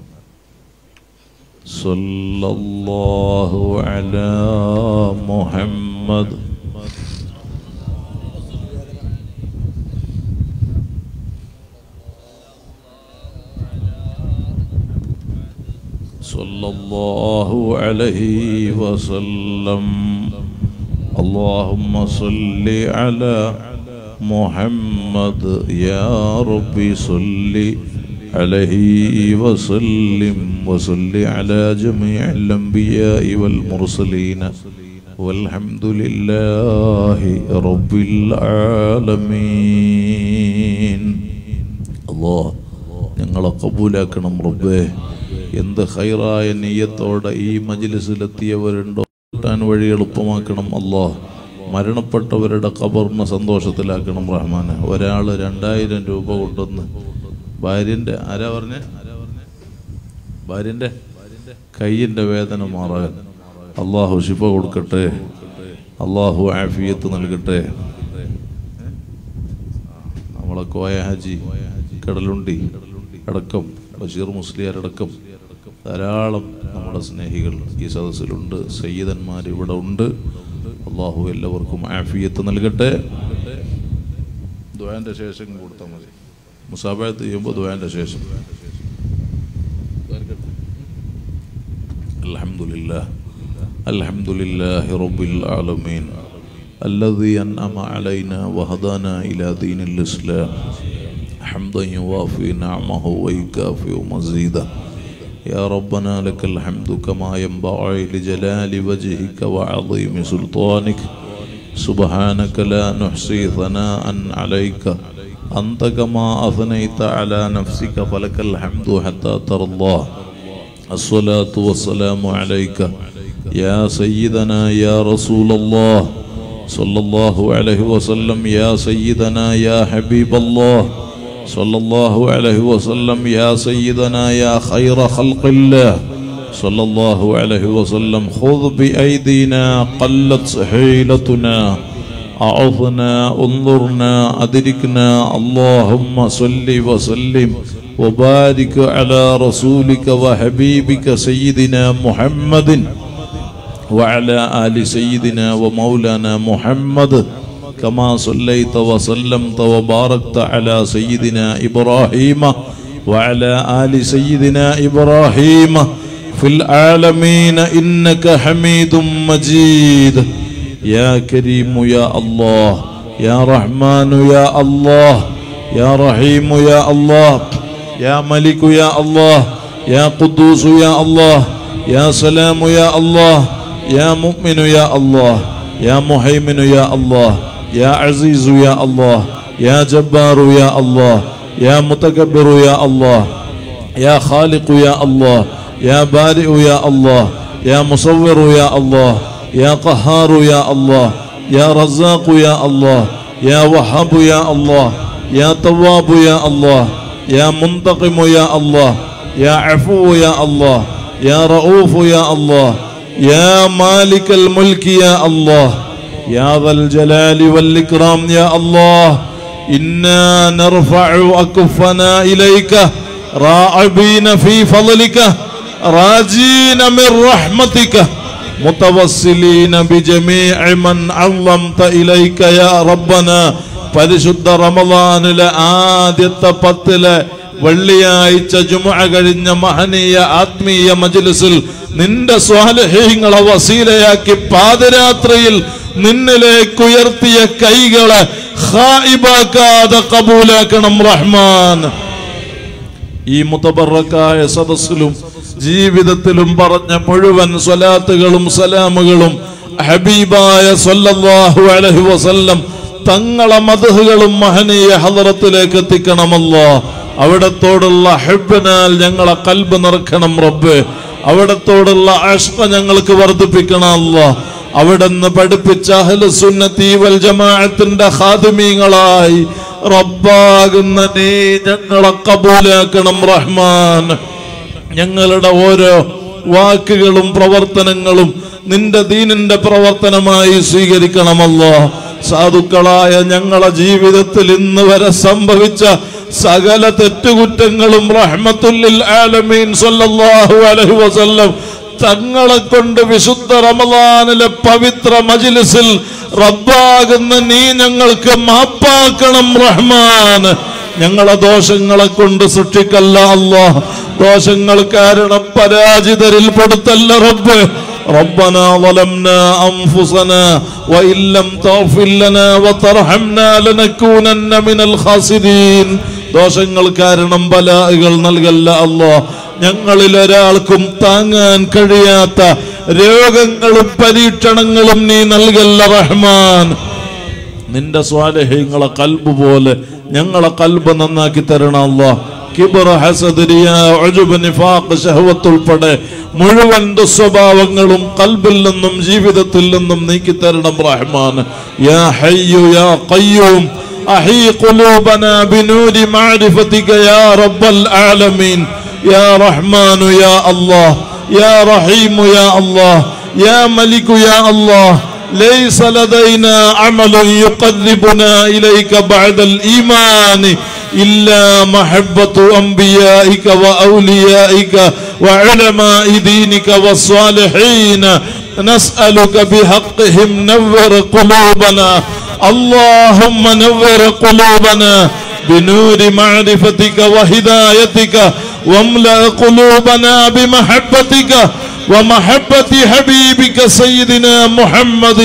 صلى الله على محمد صلى الله عليه وسلم اللهم صل على محمد يا ربي صل عليه وسلم وصل على جميع الأنبياء والمرسلين والحمد لله رب العالمين الله ഞങ്ങളെ കബൂലാക്കണം റബ്ബേ എന്ത് ഹൈറായ നെയ്യത്തോടെ ഈ മജിലിസിലെത്തിയവരുണ്ടോ കിട്ടാൻ വഴി എളുപ്പമാക്കണം അല്ലോ മരണപ്പെട്ടവരുടെ ഖബറിനെ സന്തോഷത്തിലാക്കണം റഹ്മാന് ഒരാൾ രണ്ടായിരം രൂപ കൊണ്ടുവന്ന് ഭാര്യൻ്റെ ആരാ പറഞ്ഞേ ഭാര്യൻ്റെ കയ്യിൻ്റെ വേദന മാറാൻ അള്ളാഹു ശിഫ കൊടുക്കട്ടെ അള്ളാഹു ആഫിയത്ത് നൽകട്ടെ നമ്മളെ കോയ ഹാജി കടലുണ്ടി അടക്കം ബഷീർ മുസ്ലിയാരടക്കം ധാരാളം നമ്മുടെ സ്നേഹികൾ ഈ സദസ്സിലുണ്ട് സയ്യിദന്മാർ ഇവിടെ ഉണ്ട് അള്ളാഹു എല്ലാവർക്കും ആഫിയത്ത് നൽകട്ടെ ദ്വാന്റെ ശേഷം കൊടുത്താൽ മതി മുസാബത്ത് ചെയ്യുമ്പോൾ ദ്വാന്റെ ശേഷം الحمد لله الحمد لله رب العالمين الذي أنعم علينا وهدانا إلى دين الإسلام حمدا يوافي نعمه ويكافئ مزيدا يا ربنا لك الحمد كما ينبغي لجلال وجهك وعظيم سلطانك سبحانك لا نحصي ثناء عليك أنت كما أثنيت على نفسك فلك الحمد حتى ترضى الصلاة والسلام عليك يا سيدنا يا رسول الله صلى الله عليه وسلم يا سيدنا يا حبيب الله صلى الله عليه وسلم يا سيدنا يا خير خلق الله صلى الله عليه وسلم خذ بأيدينا قلت حيلتنا أعظنا انظرنا أدركنا اللهم صل وسلم وبارك على رسولك وحبيبك سيدنا محمد وعلى آل سيدنا ومولانا محمد كما صليت وسلمت وباركت على سيدنا إبراهيم وعلى آل سيدنا إبراهيم في العالمين إنك حميد مجيد يا كريم يا الله يا رحمن يا الله يا رحيم يا الله يا ملك يا الله يا قدوس يا الله يا سلام يا الله يا مؤمن يا الله يا مهيمن يا الله يا عزيز يا الله يا جبار يا الله يا متكبر يا الله يا خالق يا الله يا بارئ يا الله يا مصور يا الله يا قهار يا الله يا رزاق يا الله يا وهاب يا الله يا تواب يا الله يا منتقم يا الله يا عفو يا الله يا رؤوف يا الله يا مالك الملك يا الله يا ذا الجلال والإكرام يا الله إنا نرفع أكفنا إليك راعبين في فضلك راجين من رحمتك متوسلين بجميع من عظمت إليك يا ربنا പരിശുദ്ധ റമദാനിലെ ആദ്യത്തെ പത്തിലെ വെള്ളിയാഴ്ച ജുമഅ കഴിഞ്ഞ മഹനീയ ആത്മീയ മജ്ലിസിൽ നിന്റെ സ്വാലഹ്യങ്ങളെ വസീലയാക്കി പാദരാത്രിയിൽ നിന്നിലേക്ക് ഉയർത്തിയ കൈകളെ ഖായിബാക്കാതെ കബൂലാക്കണം റഹ്മാൻ ഈ മുതബറക്കായ സദസ്സിലും ജീവിതത്തിലും പറഞ്ഞ മുഴുവൻ സ്വലാത്തുകളും സലാമുകളും ഹബീബായ സല്ലല്ലാഹു അലൈഹി വസല്ലം തങ്ങളെ മതഹുകളും മഹനീയ ഹദറത്തിലേക്ക് എത്തിക്കണമല്ലോ അവിടത്തോടുള്ള ഹെബിനാൽ ഞങ്ങളെ കൽബ് നിറക്കണം റബ്ബ് അവിടത്തോടുള്ള അഷ്ക ഞങ്ങൾക്ക് വർദ്ധിപ്പിക്കണമല്ലോ അവിടുന്ന് പഠിപ്പിച്ച അഹ്ലുസുന്നത്തി വൽ ജമാഅത്തിന്റെ ഖാദിമീങ്ങളായി റബ്ബാകുന്ന നീ ഞങ്ങളെ കബൂലാക്കണം റഹ്മാൻ ഞങ്ങളുടെ ഓരോ വാക്കുകളും പ്രവർത്തനങ്ങളും നിന്റെ ദീനിന്റെ പ്രവർത്തനമായി സ്വീകരിക്കണമല്ലോ സാധുക്കളായ ഞങ്ങളെ ജീവിതത്തിൽ ഇന്ന് വരെ സംഭവിച്ച സകല തെറ്റുകുറ്റങ്ങളും റഹ്മത്തുല്ലിൽ ആലമീൻ സല്ലല്ലാഹു അലൈഹി വസല്ലം തങ്ങളെ കൊണ്ട് വിശുദ്ധ റമദാനിലെ പവിത്ര മജിലിസിൽ റബ്ബാകുന്ന നീ ഞങ്ങൾക്ക് മാപ്പാക്കണം റഹ്മാൻ ഞങ്ങളെ ദോഷങ്ങളെ കൊണ്ട് സൃഷ്ടിക്കല്ല അല്ലോ ദോഷങ്ങൾ കാരണം പരാജിതരിൽ പെടുത്തല്ല റബ്ബ് ربنا ظلمنا أنفسنا وإن لم تغفر لنا وترحمنا لنكونن من الخاسرين ദോഷങ്ങൾ കാരണം ബലാകൾ നൽകല്ല അല്ലോ ഞങ്ങളിൽ ഒരാൾക്കും താങ്ങാൻ കഴിയാത്ത രോഗങ്ങളും പരീക്ഷണങ്ങളും നീ നൽകല്ല റഹ്മാൻ നിന്റെ സ്വാലഹ്യങ്ങളെ കൽബ് പോലെ ഞങ്ങളെ കൽബ് നന്നാക്കി തരണം അല്ലാ കിബർ ഹസദ് റിയാ ഉജ്ബ് നിഫാഖ് ശഹവത്ത് ഉൾപ്പെടെ മുഴുവൻ ദുസ്വഭാവങ്ങളും കൽബിൽ നിന്നും ജീവിതത്തിൽ നിന്നും നീക്കി തരണം റഹ്മാൻ യാ ഹയ്യു യാ ഖയ്യൂം അഹീ ഖുലൂബനാ ബിനൂരി മഅരിഫതിക യാ റബ്ബൽ ആലമീൻ യാ റഹ്മാനു യാ അല്ലാഹ് യാ റഹീമു യാ അല്ലാഹ് യാ മലികു യാ അല്ലാഹ് ليس لدينا عمل يقربنا إليك بعد الإيمان إلا محبة أنبيائك وأوليائك وعلماء دينك والصالحين نسألك بحقهم نور قلوبنا اللهم نور قلوبنا بنور معرفتك وهدايتك واملأ قلوبنا بمحبتك ومحبة حبيبك سيدنا محمد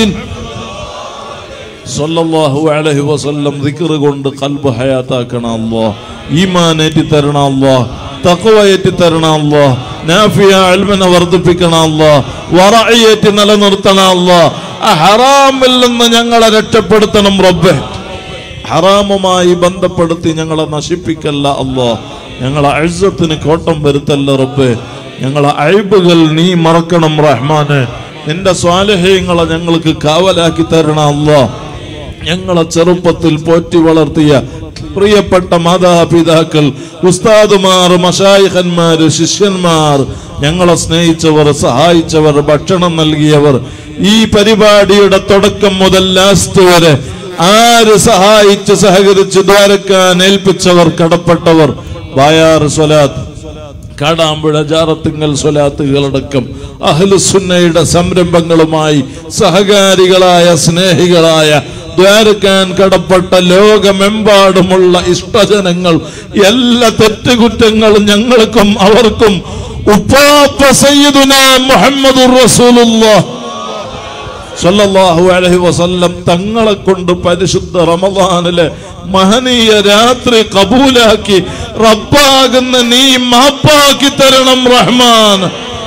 സല്ലല്ലാഹു അലൈഹി വസല്ലം ദിക്ർ കൊണ്ട് കൽബ് ഹയാത്താക്കണം അല്ലാഹ് ഈമാൻ ഏറ്റി തരണം അല്ലാഹ് തഖ്വ ഏറ്റി തരണം അല്ലാഹ് നാഫിയ ഇൽമിനെ വർദ്ധിപ്പിക്കണം അല്ലാഹ് വറഇയറ്റി നിലനിർത്തണം അല്ലാഹ് ആ ഹറാമിൽ നിന്ന് ഞങ്ങളെ രക്ഷപ്പെടുത്തണം റബ്ബേ ഹറാമുമായി ബന്ധപ്പെടുത്തി ഞങ്ങളെ നശിപ്പിക്കല്ല അല്ലാഹ് ഞങ്ങളെ അഴ്സത്തിന് കോട്ടം വരുത്തല്ല റബ്ബേ ഞങ്ങളെ അഴിബുകൾ നീ മറക്കണം റഹ്മാനെ നിന്റെ സ്വാലഹ്യങ്ങളെ ഞങ്ങൾക്ക് കാവലാക്കി തരണം അല്ലാ ഞങ്ങളെ ചെറുപ്പത്തിൽ പോറ്റി വളർത്തിയ പ്രിയപ്പെട്ട മാതാപിതാക്കൾ ഉസ്താദുമാർ മഷായിഖന്മാർ ശിഷ്യന്മാർ ഞങ്ങളെ സ്നേഹിച്ചവർ സഹായിച്ചവർ ഭക്ഷണം നൽകിയവർ ഈ പരിപാടിയുടെ തുടക്കം മുതൽ ലാസ്റ്റ് വരെ ആര് സഹായിച്ച് സഹകരിച്ച് ദ്വാരക്കാൻ ഏൽപ്പിച്ചവർ കടപ്പെട്ടവർ ബായാർ സ്വലാത്ത് കാടാമ്പുഴ ജാറത്തിങ്ങൽ സ്വലാത്തുകളടക്കം അഹ്ലുസുന്നയുടെ സംരംഭങ്ങളുമായി സഹകാരികളായ സ്നേഹികളായ ദ്വാരക്കാൻ കടപ്പെട്ട ലോകമെമ്പാടുമുള്ള ഇഷ്ടജനങ്ങൾ എല്ലാ തെറ്റുകുറ്റങ്ങളും ഞങ്ങൾക്കും അവർക്കും ഉപ്പാപ്പ സയ്യിദുന മുഹമ്മദുർ റസൂലുള്ളാഹ് സല്ലല്ലാഹു അലൈഹി വസല്ലം തങ്ങളെ കൊണ്ട് പരിശുദ്ധ റമദാനിലെ മഹനീയ രാത്രി കബൂലാക്കി റബ്ബാകുന്ന നീ മാപ്പാക്കി തരണം റഹ്മാൻ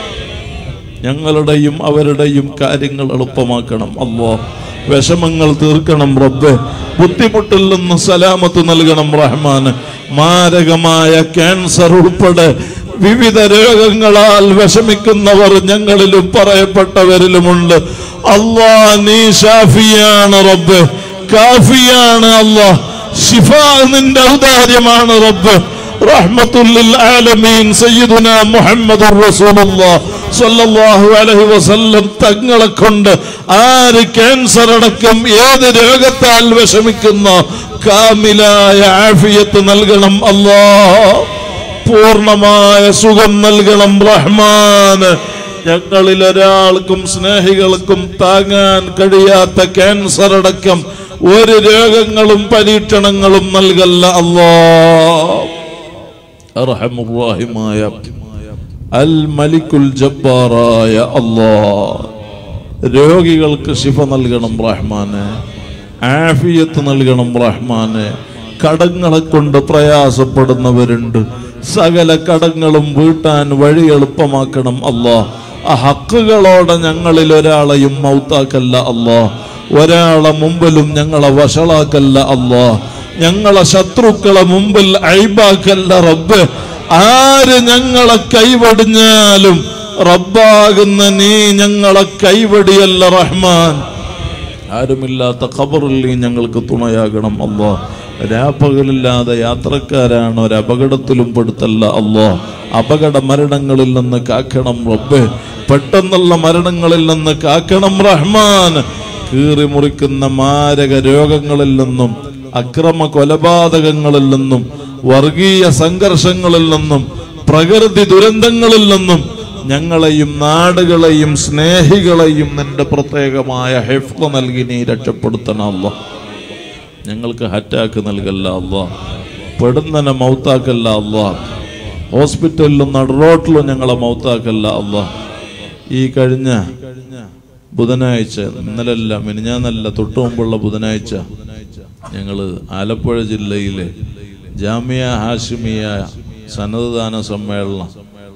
ഞങ്ങളുടെയും അവരുടെയും കാര്യങ്ങൾ എളുപ്പമാക്കണം അല്ലോ വിഷമങ്ങൾ തീർക്കണം റബ്ബെ ബുദ്ധിമുട്ടിൽ നിന്ന് സലാമത്ത് നൽകണം റഹ്മാൻ മാരകമായ ക്യാൻസർ ഉൾപ്പെടെ വിവിധ രോഗങ്ങളാൽ വിഷമിക്കുന്നവർ ഞങ്ങളിലും പറയപ്പെട്ടവരിലുമുണ്ട് അള്ളാ നീ ഷാഫിയാണ് റബ്ബ് കാഫിയാണ് അള്ളാ ഷിഫ നിന്റെ ഔദാര്യമാണ് റബ്ബ് റഹ്മത്തുല്ലിൽ ആലമീൻ സയ്യിദുനാ മുഹമ്മദുർ റസൂലുള്ളാഹ് സ്വല്ലല്ലാഹു അലൈഹി വസല്ലം തങ്ങളെ കൊണ്ട് ആര് ക്യാൻസർ അടക്കം ഏത് രോഗത്താൽ വിഷമിക്കുന്ന കാമിലായ ആഫിയത്ത് നൽകണം അല്ലാഹ് പൂർണ്ണമായ സുഖം നൽകണം റഹ്മാന് ഞങ്ങളിൽ ഒരാൾക്കും സ്നേഹികൾക്കും താങ്ങാൻ കഴിയാത്ത ക്യാൻസർ അടക്കം ഒരു രോഗങ്ങളും പരീക്ഷണങ്ങളും നൽകല്ല അല്ലാ അർഹമുറാഹിമായ അൽ മലിക്കുൽ ജബ്ബാറായ അല്ലാ രോഗികൾക്ക് ശിഫ നൽകണം റഹ്മാനെ ആഫിയത്ത് നൽകണം റഹ്മാനെ കടങ്ങളെ കൊണ്ട് പ്രയാസപ്പെടുന്നവരുണ്ട് സകല കടങ്ങളും വീട്ടാൻ വഴി എളുപ്പമാക്കണം അല്ലാ ആ ഹക്കുകളോടെ ഞങ്ങളിൽ ഒരാളെയും മൗത്താക്കല്ല അല്ലാ ഒരാളെ മുമ്പിലും ഞങ്ങളെ വഷളാക്കല്ല അല്ലാ ഞങ്ങളെ ശത്രുക്കളെ മുമ്പിൽ അഴിബാക്കല്ല റബ്ബ് ആര് ഞങ്ങളെ കൈവടിഞ്ഞാലും റബ്ബാകുന്ന നീ ഞങ്ങളെ കൈവടിയല്ല റഹ്മാൻ ആരുമില്ലാത്ത ഖബറിൽ നീ ഞങ്ങൾക്ക് തുണയാകണം അല്ലോ രാപ്പകലില്ലാതെ യാത്രക്കാരാണ് ഒരു അപകടത്തിലും പെടുത്തല്ല അല്ലോ അപകട മരണങ്ങളിൽ നിന്ന് കാക്കണം റബ്ബ് പെട്ടെന്നുള്ള മരണങ്ങളിൽ നിന്ന് കാക്കണം റഹ്മാൻ കീറി മുറിക്കുന്ന മാരക രോഗങ്ങളിൽ നിന്നും അക്രമ കൊലപാതകങ്ങളിൽ നിന്നും വർഗീയ സംഘർഷങ്ങളിൽ നിന്നും പ്രകൃതി ദുരന്തങ്ങളിൽ നിന്നും ഞങ്ങളെയും നാടുകളെയും സ്നേഹികളെയും നിന്റെ പ്രത്യേകമായ ഹെഫ്ല നൽകി നീ രക്ഷപ്പെടുത്തണം അല്ലോ ഞങ്ങൾക്ക് ഹറ്റാക്ക് നൽകല്ല അല്ലോ പെടുന്നനെ മൗത്താക്കല്ല അല്ലോ ഹോസ്പിറ്റലിലും നടുറോട്ടിലും ഞങ്ങളെ മൗത്താക്കല്ല അല്ലോ ഈ കഴിഞ്ഞ ബുധനാഴ്ച ഇന്നലല്ല മിനിഞ്ഞാന്നല്ല തൊട്ടു മുമ്പുള്ള ബുധനാഴ്ച ഞങ്ങള് ആലപ്പുഴ ജില്ലയിലെ ജാമിയ ഹാഷിമിയ സന്നദ്ധദാന സമ്മേളനം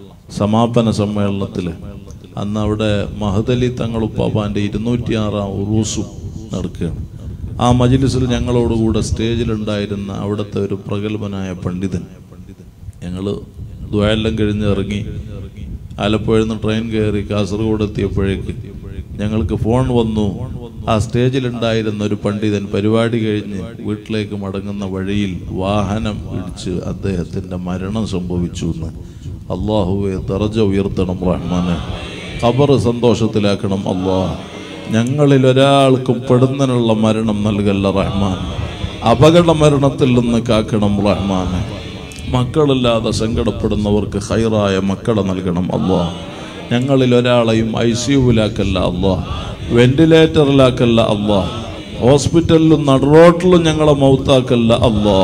സമാപന സമ്മേളനത്തിൽ അന്ന് അവിടെ മഹദലി തങ്ങളുപ്പാപ്പാൻ്റെ ഇരുന്നൂറ്റിയാറാം ഉറൂസും നടക്കുകയാണ് ആ മജിലിസിൽ ഞങ്ങളോടുകൂടെ സ്റ്റേജിലുണ്ടായിരുന്ന അവിടുത്തെ ഒരു പ്രഗത്ഭനായ പണ്ഡിതൻ ഞങ്ങൾ ദ്വയെല്ലാം കഴിഞ്ഞ് ഇറങ്ങി ആലപ്പുഴയിൽ നിന്ന് ട്രെയിൻ കയറി കാസർഗോഡ് എത്തിയപ്പോഴേക്ക് ഞങ്ങൾക്ക് ഫോൺ വന്നു ആ സ്റ്റേജിലുണ്ടായിരുന്ന ഒരു പണ്ഡിതൻ പരിപാടി കഴിഞ്ഞ് വീട്ടിലേക്ക് മടങ്ങുന്ന വഴിയിൽ വാഹനം ഇടിച്ച് അദ്ദേഹത്തിൻ്റെ മരണം സംഭവിച്ചു എന്ന് അള്ളാഹുവെ ദറജ ഉയർത്തണം റഹ്മാനെ ഖബർ സന്തോഷത്തിലാക്കണം അള്ളാഹ് ഞങ്ങളിൽ ഒരാൾക്കും പെടുന്നതിനുള്ള മരണം നൽകല്ല റഹ്മാൻ അപകട മരണത്തിൽ നിന്ന് കാക്കണം റഹ്മാനെ മക്കളില്ലാതെ സങ്കടപ്പെടുന്നവർക്ക് ഹൈറായ മക്കളെ നൽകണം അള്ളാ ഞങ്ങളിൽ ഒരാളെയും ഐ സിയുവിലാക്കല്ല അള്ളാ വെന്റിലേറ്ററിലാക്കല്ല അള്ളാ ഹോസ്പിറ്റലിലും നടുറോട്ടിലും ഞങ്ങളെ മൗത്താക്കല്ല അള്ളാ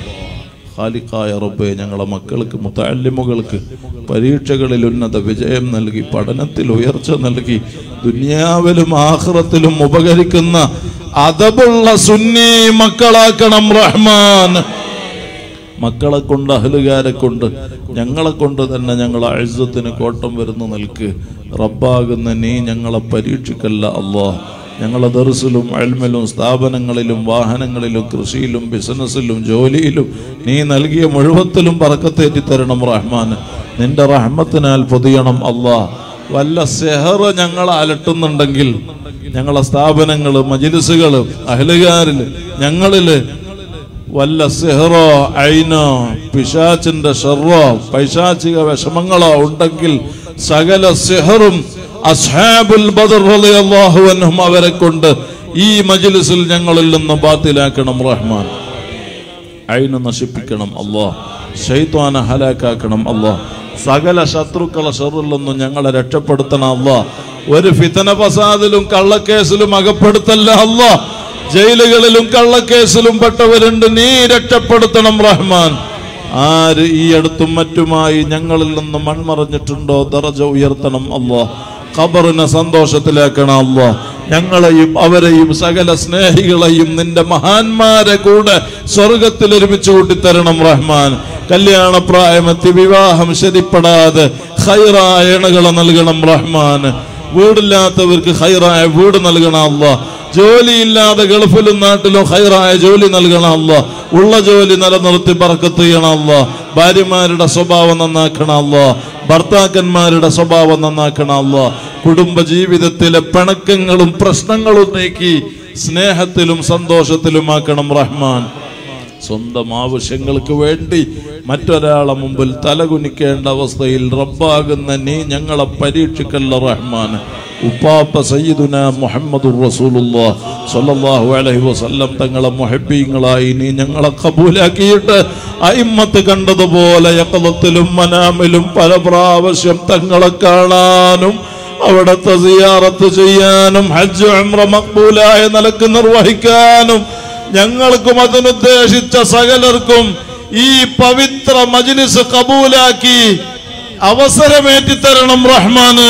ഖാലിഖായ റബ്ബെ ഞങ്ങളെ മക്കൾക്ക് മുത്തല്ലിമുകൾക്ക് പരീക്ഷകളിൽ ഉന്നത വിജയം നൽകി പഠനത്തിൽ ഉയർച്ച നൽകി ദുനിയാവിലും ആഹ്റത്തിലും ഉപകരിക്കുന്ന അതബുള്ള സുന്നി മക്കളാക്കണം റഹ്മാൻ മക്കളെ കൊണ്ട് അഹലുകാരെ കൊണ്ട് ഞങ്ങളെ കൊണ്ട് തന്നെ ഞങ്ങളെ അഴുസത്തിന് കോട്ടം വരുന്ന നിൽക്ക് റബ്ബാകുന്ന നീ ഞങ്ങളെ പരീക്ഷിക്കല്ല അള്ളാഹ് ഞങ്ങളെ ദർസിലും അൽമലും സ്ഥാപനങ്ങളിലും വാഹനങ്ങളിലും കൃഷിയിലും ബിസിനസ്സിലും ജോലിയിലും നീ നൽകിയ മുഴുവത്തിലും പറക്കത്തേറ്റി തരണം റഹ്മാൻ നിന്റെ റഹ്മത്തിനാൽ പൊതിയണം അള്ളാഹ് വല്ല സെഹറ് ഞങ്ങളെ അലട്ടുന്നുണ്ടെങ്കിൽ ഞങ്ങളെ സ്ഥാപനങ്ങൾ മജിലിസുകൾ അഹലുകാരിൽ ഞങ്ങളില് വല്ല സിഹറോ ഐനോ പിശാച്ചിന്റെ ഷെറോ പൈശാചിക വിഷമങ്ങളോ ഉണ്ടെങ്കിൽ സകല സിഹറും അസ്ഹാബുൽ ബദർ റളിയല്ലാഹു അൻഹും അവരെ കൊണ്ട് ഈ മജ്ലിസിൽ ഞങ്ങളിൽ നിന്ന് ബാത്തിലാക്കണം റഹ്മാൻ ഐന് നശിപ്പിക്കണം അല്ലാഹ് ശൈത്വാനെ ഹലാക്കാക്കണം അല്ലാഹ് സകല ശത്രുക്കളെ ഷെറിൽ നിന്നും ഞങ്ങളെ രക്ഷപ്പെടുത്തണം അല്ലാഹ് ഒരു ഫിതന ഫസാദിലും കള്ളക്കേസിലും അകപ്പെടുത്തല്ല അല്ലാഹ് ജയിലുകളിലും കള്ളക്കേസിലും പെട്ടവരുണ്ട് നീ രക്ഷപ്പെടുത്തണം റഹ്മാൻ ആര് ഈ അടുത്തും മറ്റുമായി ഞങ്ങളിൽ നിന്ന് മൺമറഞ്ഞിട്ടുണ്ടോ ദറജ ഉയർത്തണം അല്ലോ ഖബറിനെ സന്തോഷത്തിലാക്കണം അല്ലോ ഞങ്ങളെയും അവരെയും സകല സ്നേഹികളെയും നിന്റെ മഹാന്മാരെ കൂടെ സ്വർഗത്തിൽ ഒരുമിച്ച് കൂട്ടിത്തരണം റഹ്മാൻ കല്യാണപ്രായമെത്തി വിവാഹം ശരിപ്പെടാതെ ഹൈറായ ഇണകളെ നൽകണം റഹ്മാൻ വീടില്ലാത്തവർക്ക് ഹൈറായ വീട് നൽകണം അല്ലോ ജോലിയില്ലാതെ ഗൾഫിലും നാട്ടിലും ഹൈറായ ജോലി നൽകണം അല്ല ഉള്ള ജോലി നിലനിർത്തി പറക്കത്ത് ചെയ്യണം അല്ല ഭാര്യമാരുടെ സ്വഭാവം നന്നാക്കണം അല്ല ഭർത്താക്കന്മാരുടെ സ്വഭാവം നന്നാക്കണം അല്ല കുടുംബ ജീവിതത്തിലെ പിണക്കങ്ങളും പ്രശ്നങ്ങളും നീക്കി സ്നേഹത്തിലും സന്തോഷത്തിലുമാക്കണം റഹ്മാൻ സ്വന്തം ആവശ്യങ്ങൾക്ക് വേണ്ടി മറ്റൊരാളെ മുമ്പിൽ തലകുനിക്കേണ്ട അവസ്ഥയിൽ റബ്ബാകുന്ന നീ ഞങ്ങളെ പരീക്ഷിക്കല്ല റഹ്മാൻ ഉപ്പാപ്പ സയ്യിദുന മുഹമ്മദ് റസൂലുള്ളാഹ് സ്വല്ലല്ലാഹു അലൈഹി വസല്ലം തങ്ങളെ മുഹബ്ബീങ്ങളായി നീ ഞങ്ങളെ കബൂലാക്കിയിട്ട് അയിമ്മത്ത് കണ്ടതുപോലെ യക്കളത്തിലും മനാമിലും പല പ്രാവശ്യം തങ്ങളെ കാണാനും അവിടത്തെ സിയാറത്ത് ചെയ്യാനും ഹജ്ജ് ഉംറ മക്ബൂലായ നിലക്ക് നിർവഹിക്കാനും ഞങ്ങൾക്കും അതിനുദ്ദേശിച്ച സകലർക്കും ഈ പവിത്ര മജ്ലിസ് കബൂലാക്കി അവസരമേറ്റി തരണം റഹ്മാന്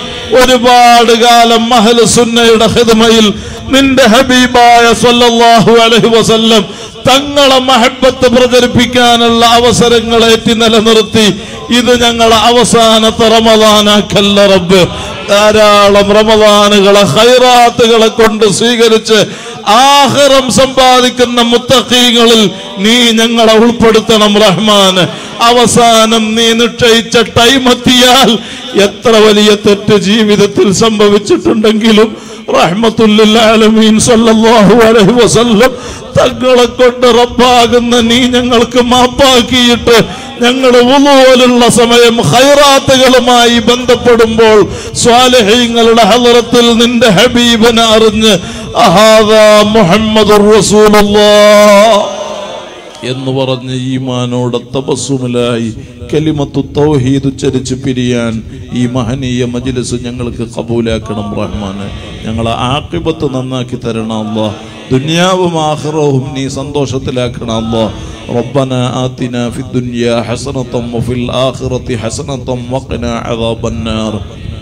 ഒരുപാട് കാലം മഹൽ സുന്നയുടെ ഹിദ്മയിൽ നിന്റെ ഹബീബായ സല്ലല്ലാഹു അലൈഹി വസല്ലം തങ്ങളെ മഹബത്ത് പ്രചരിപ്പിക്കാനുള്ള അവസരങ്ങൾ ഏറ്റി നിലനിർത്തി ഇത് ഞങ്ങളെ അവസാനത്തെ റമദാനാക്കല്ല റബ്ബ് ധാരാളം റമദാനുകളെ ഹൈറാത്തുകളെ കൊണ്ട് സ്വീകരിച്ച് ആഹ്റം സമ്പാദിക്കുന്ന മുത്തഖീങ്ങളിൽ നീ ഞങ്ങളെ ഉൾപ്പെടുത്തണം റഹ്മാൻ അവസാനം നീ നിശ്ചയിച്ച ടൈം എത്തിയാൽ എത്ര വലിയ തെറ്റ് ജീവിതത്തിൽ സംഭവിച്ചിട്ടുണ്ടെങ്കിലും റഹ്മത്തുല്ലാലമീൻ സല്ലല്ലാഹു അലൈഹി വസല്ലം തങ്ങളെ കൊണ്ട് റബ്ബാകുന്ന നീ ഞങ്ങൾക്ക് മാപ്പാക്കിയിട്ട് ഞങ്ങൾ പോലുള്ള സമയം ഹൈറാത്തുകളുമായി ബന്ധപ്പെടുമ്പോൾ സ്വാലഹീങ്ങളുടെ ഹലറത്തിൽ നിന്റെ ഹബീബനെ അറിഞ്ഞ് അഹാദാ മുഹമ്മദ് റസൂലുള്ളാഹ് എന്ന് പറഞ്ഞ് ഈമാനോടെ തപസ്സുമിലായി കലിമത്തു തൗഹീദ് ഉച്ചരിച്ച് പിരിയാൻ ഈ മഹനീയ മജ്ലിസ് ഞങ്ങൾക്ക് കബൂലാക്കണം റഹ്മാന് ഞങ്ങളെ ആക്കിബത്ത് നന്നാക്കി തരണം അല്ലാ ദുനിയാവും ആഖിറവും നീ സന്തോഷത്തിലാക്കണം അല്ലാ ربنا آتنا في الدنيا حسنة وفي الآخرة حسنة وقنا عذاب النار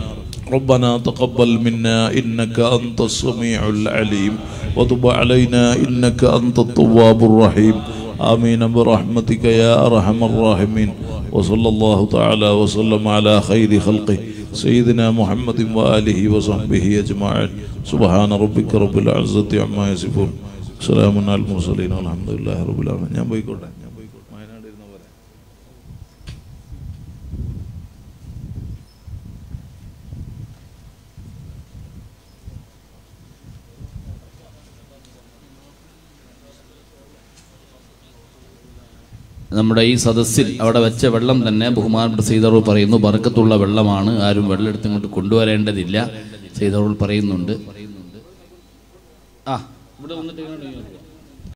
ربنا تقبل منا إنك أنت السميع العليم وتب علينا إنك أنت التواب الرحيم آمين برحمتك يا أرحم الراحمين وصلى الله تعالى وسلم على خير خلقه سيدنا محمد وآله وصحبه أجمعين سبحان ربك رب العزة عما يصفون سلام على المرسلين والحمد لله رب العالمين ഞാൻ പോയിക്കോട്ടെ ഞാൻ പോയിക്കോട്ടെ വയനാട് ഇരുന്ന പോലെ
നമ്മുടെ ഈ സദസ്സിൽ അവിടെ വെച്ച വെള്ളം തന്നെ ബഹുമാനപ്പെട്ട സീതറൂൾ പറയുന്നു ബർക്കത്തുള്ള വെള്ളമാണ് ആരും വെള്ളം എടുത്ത് ഇങ്ങോട്ട് കൊണ്ടുവരേണ്ടതില്ല സീതറൂൾ പറയുന്നുണ്ട് ആ ഇവിടെ വന്നിട്ട് ഇങ്ങോട്ട് ഇങ്ങോട്ട്.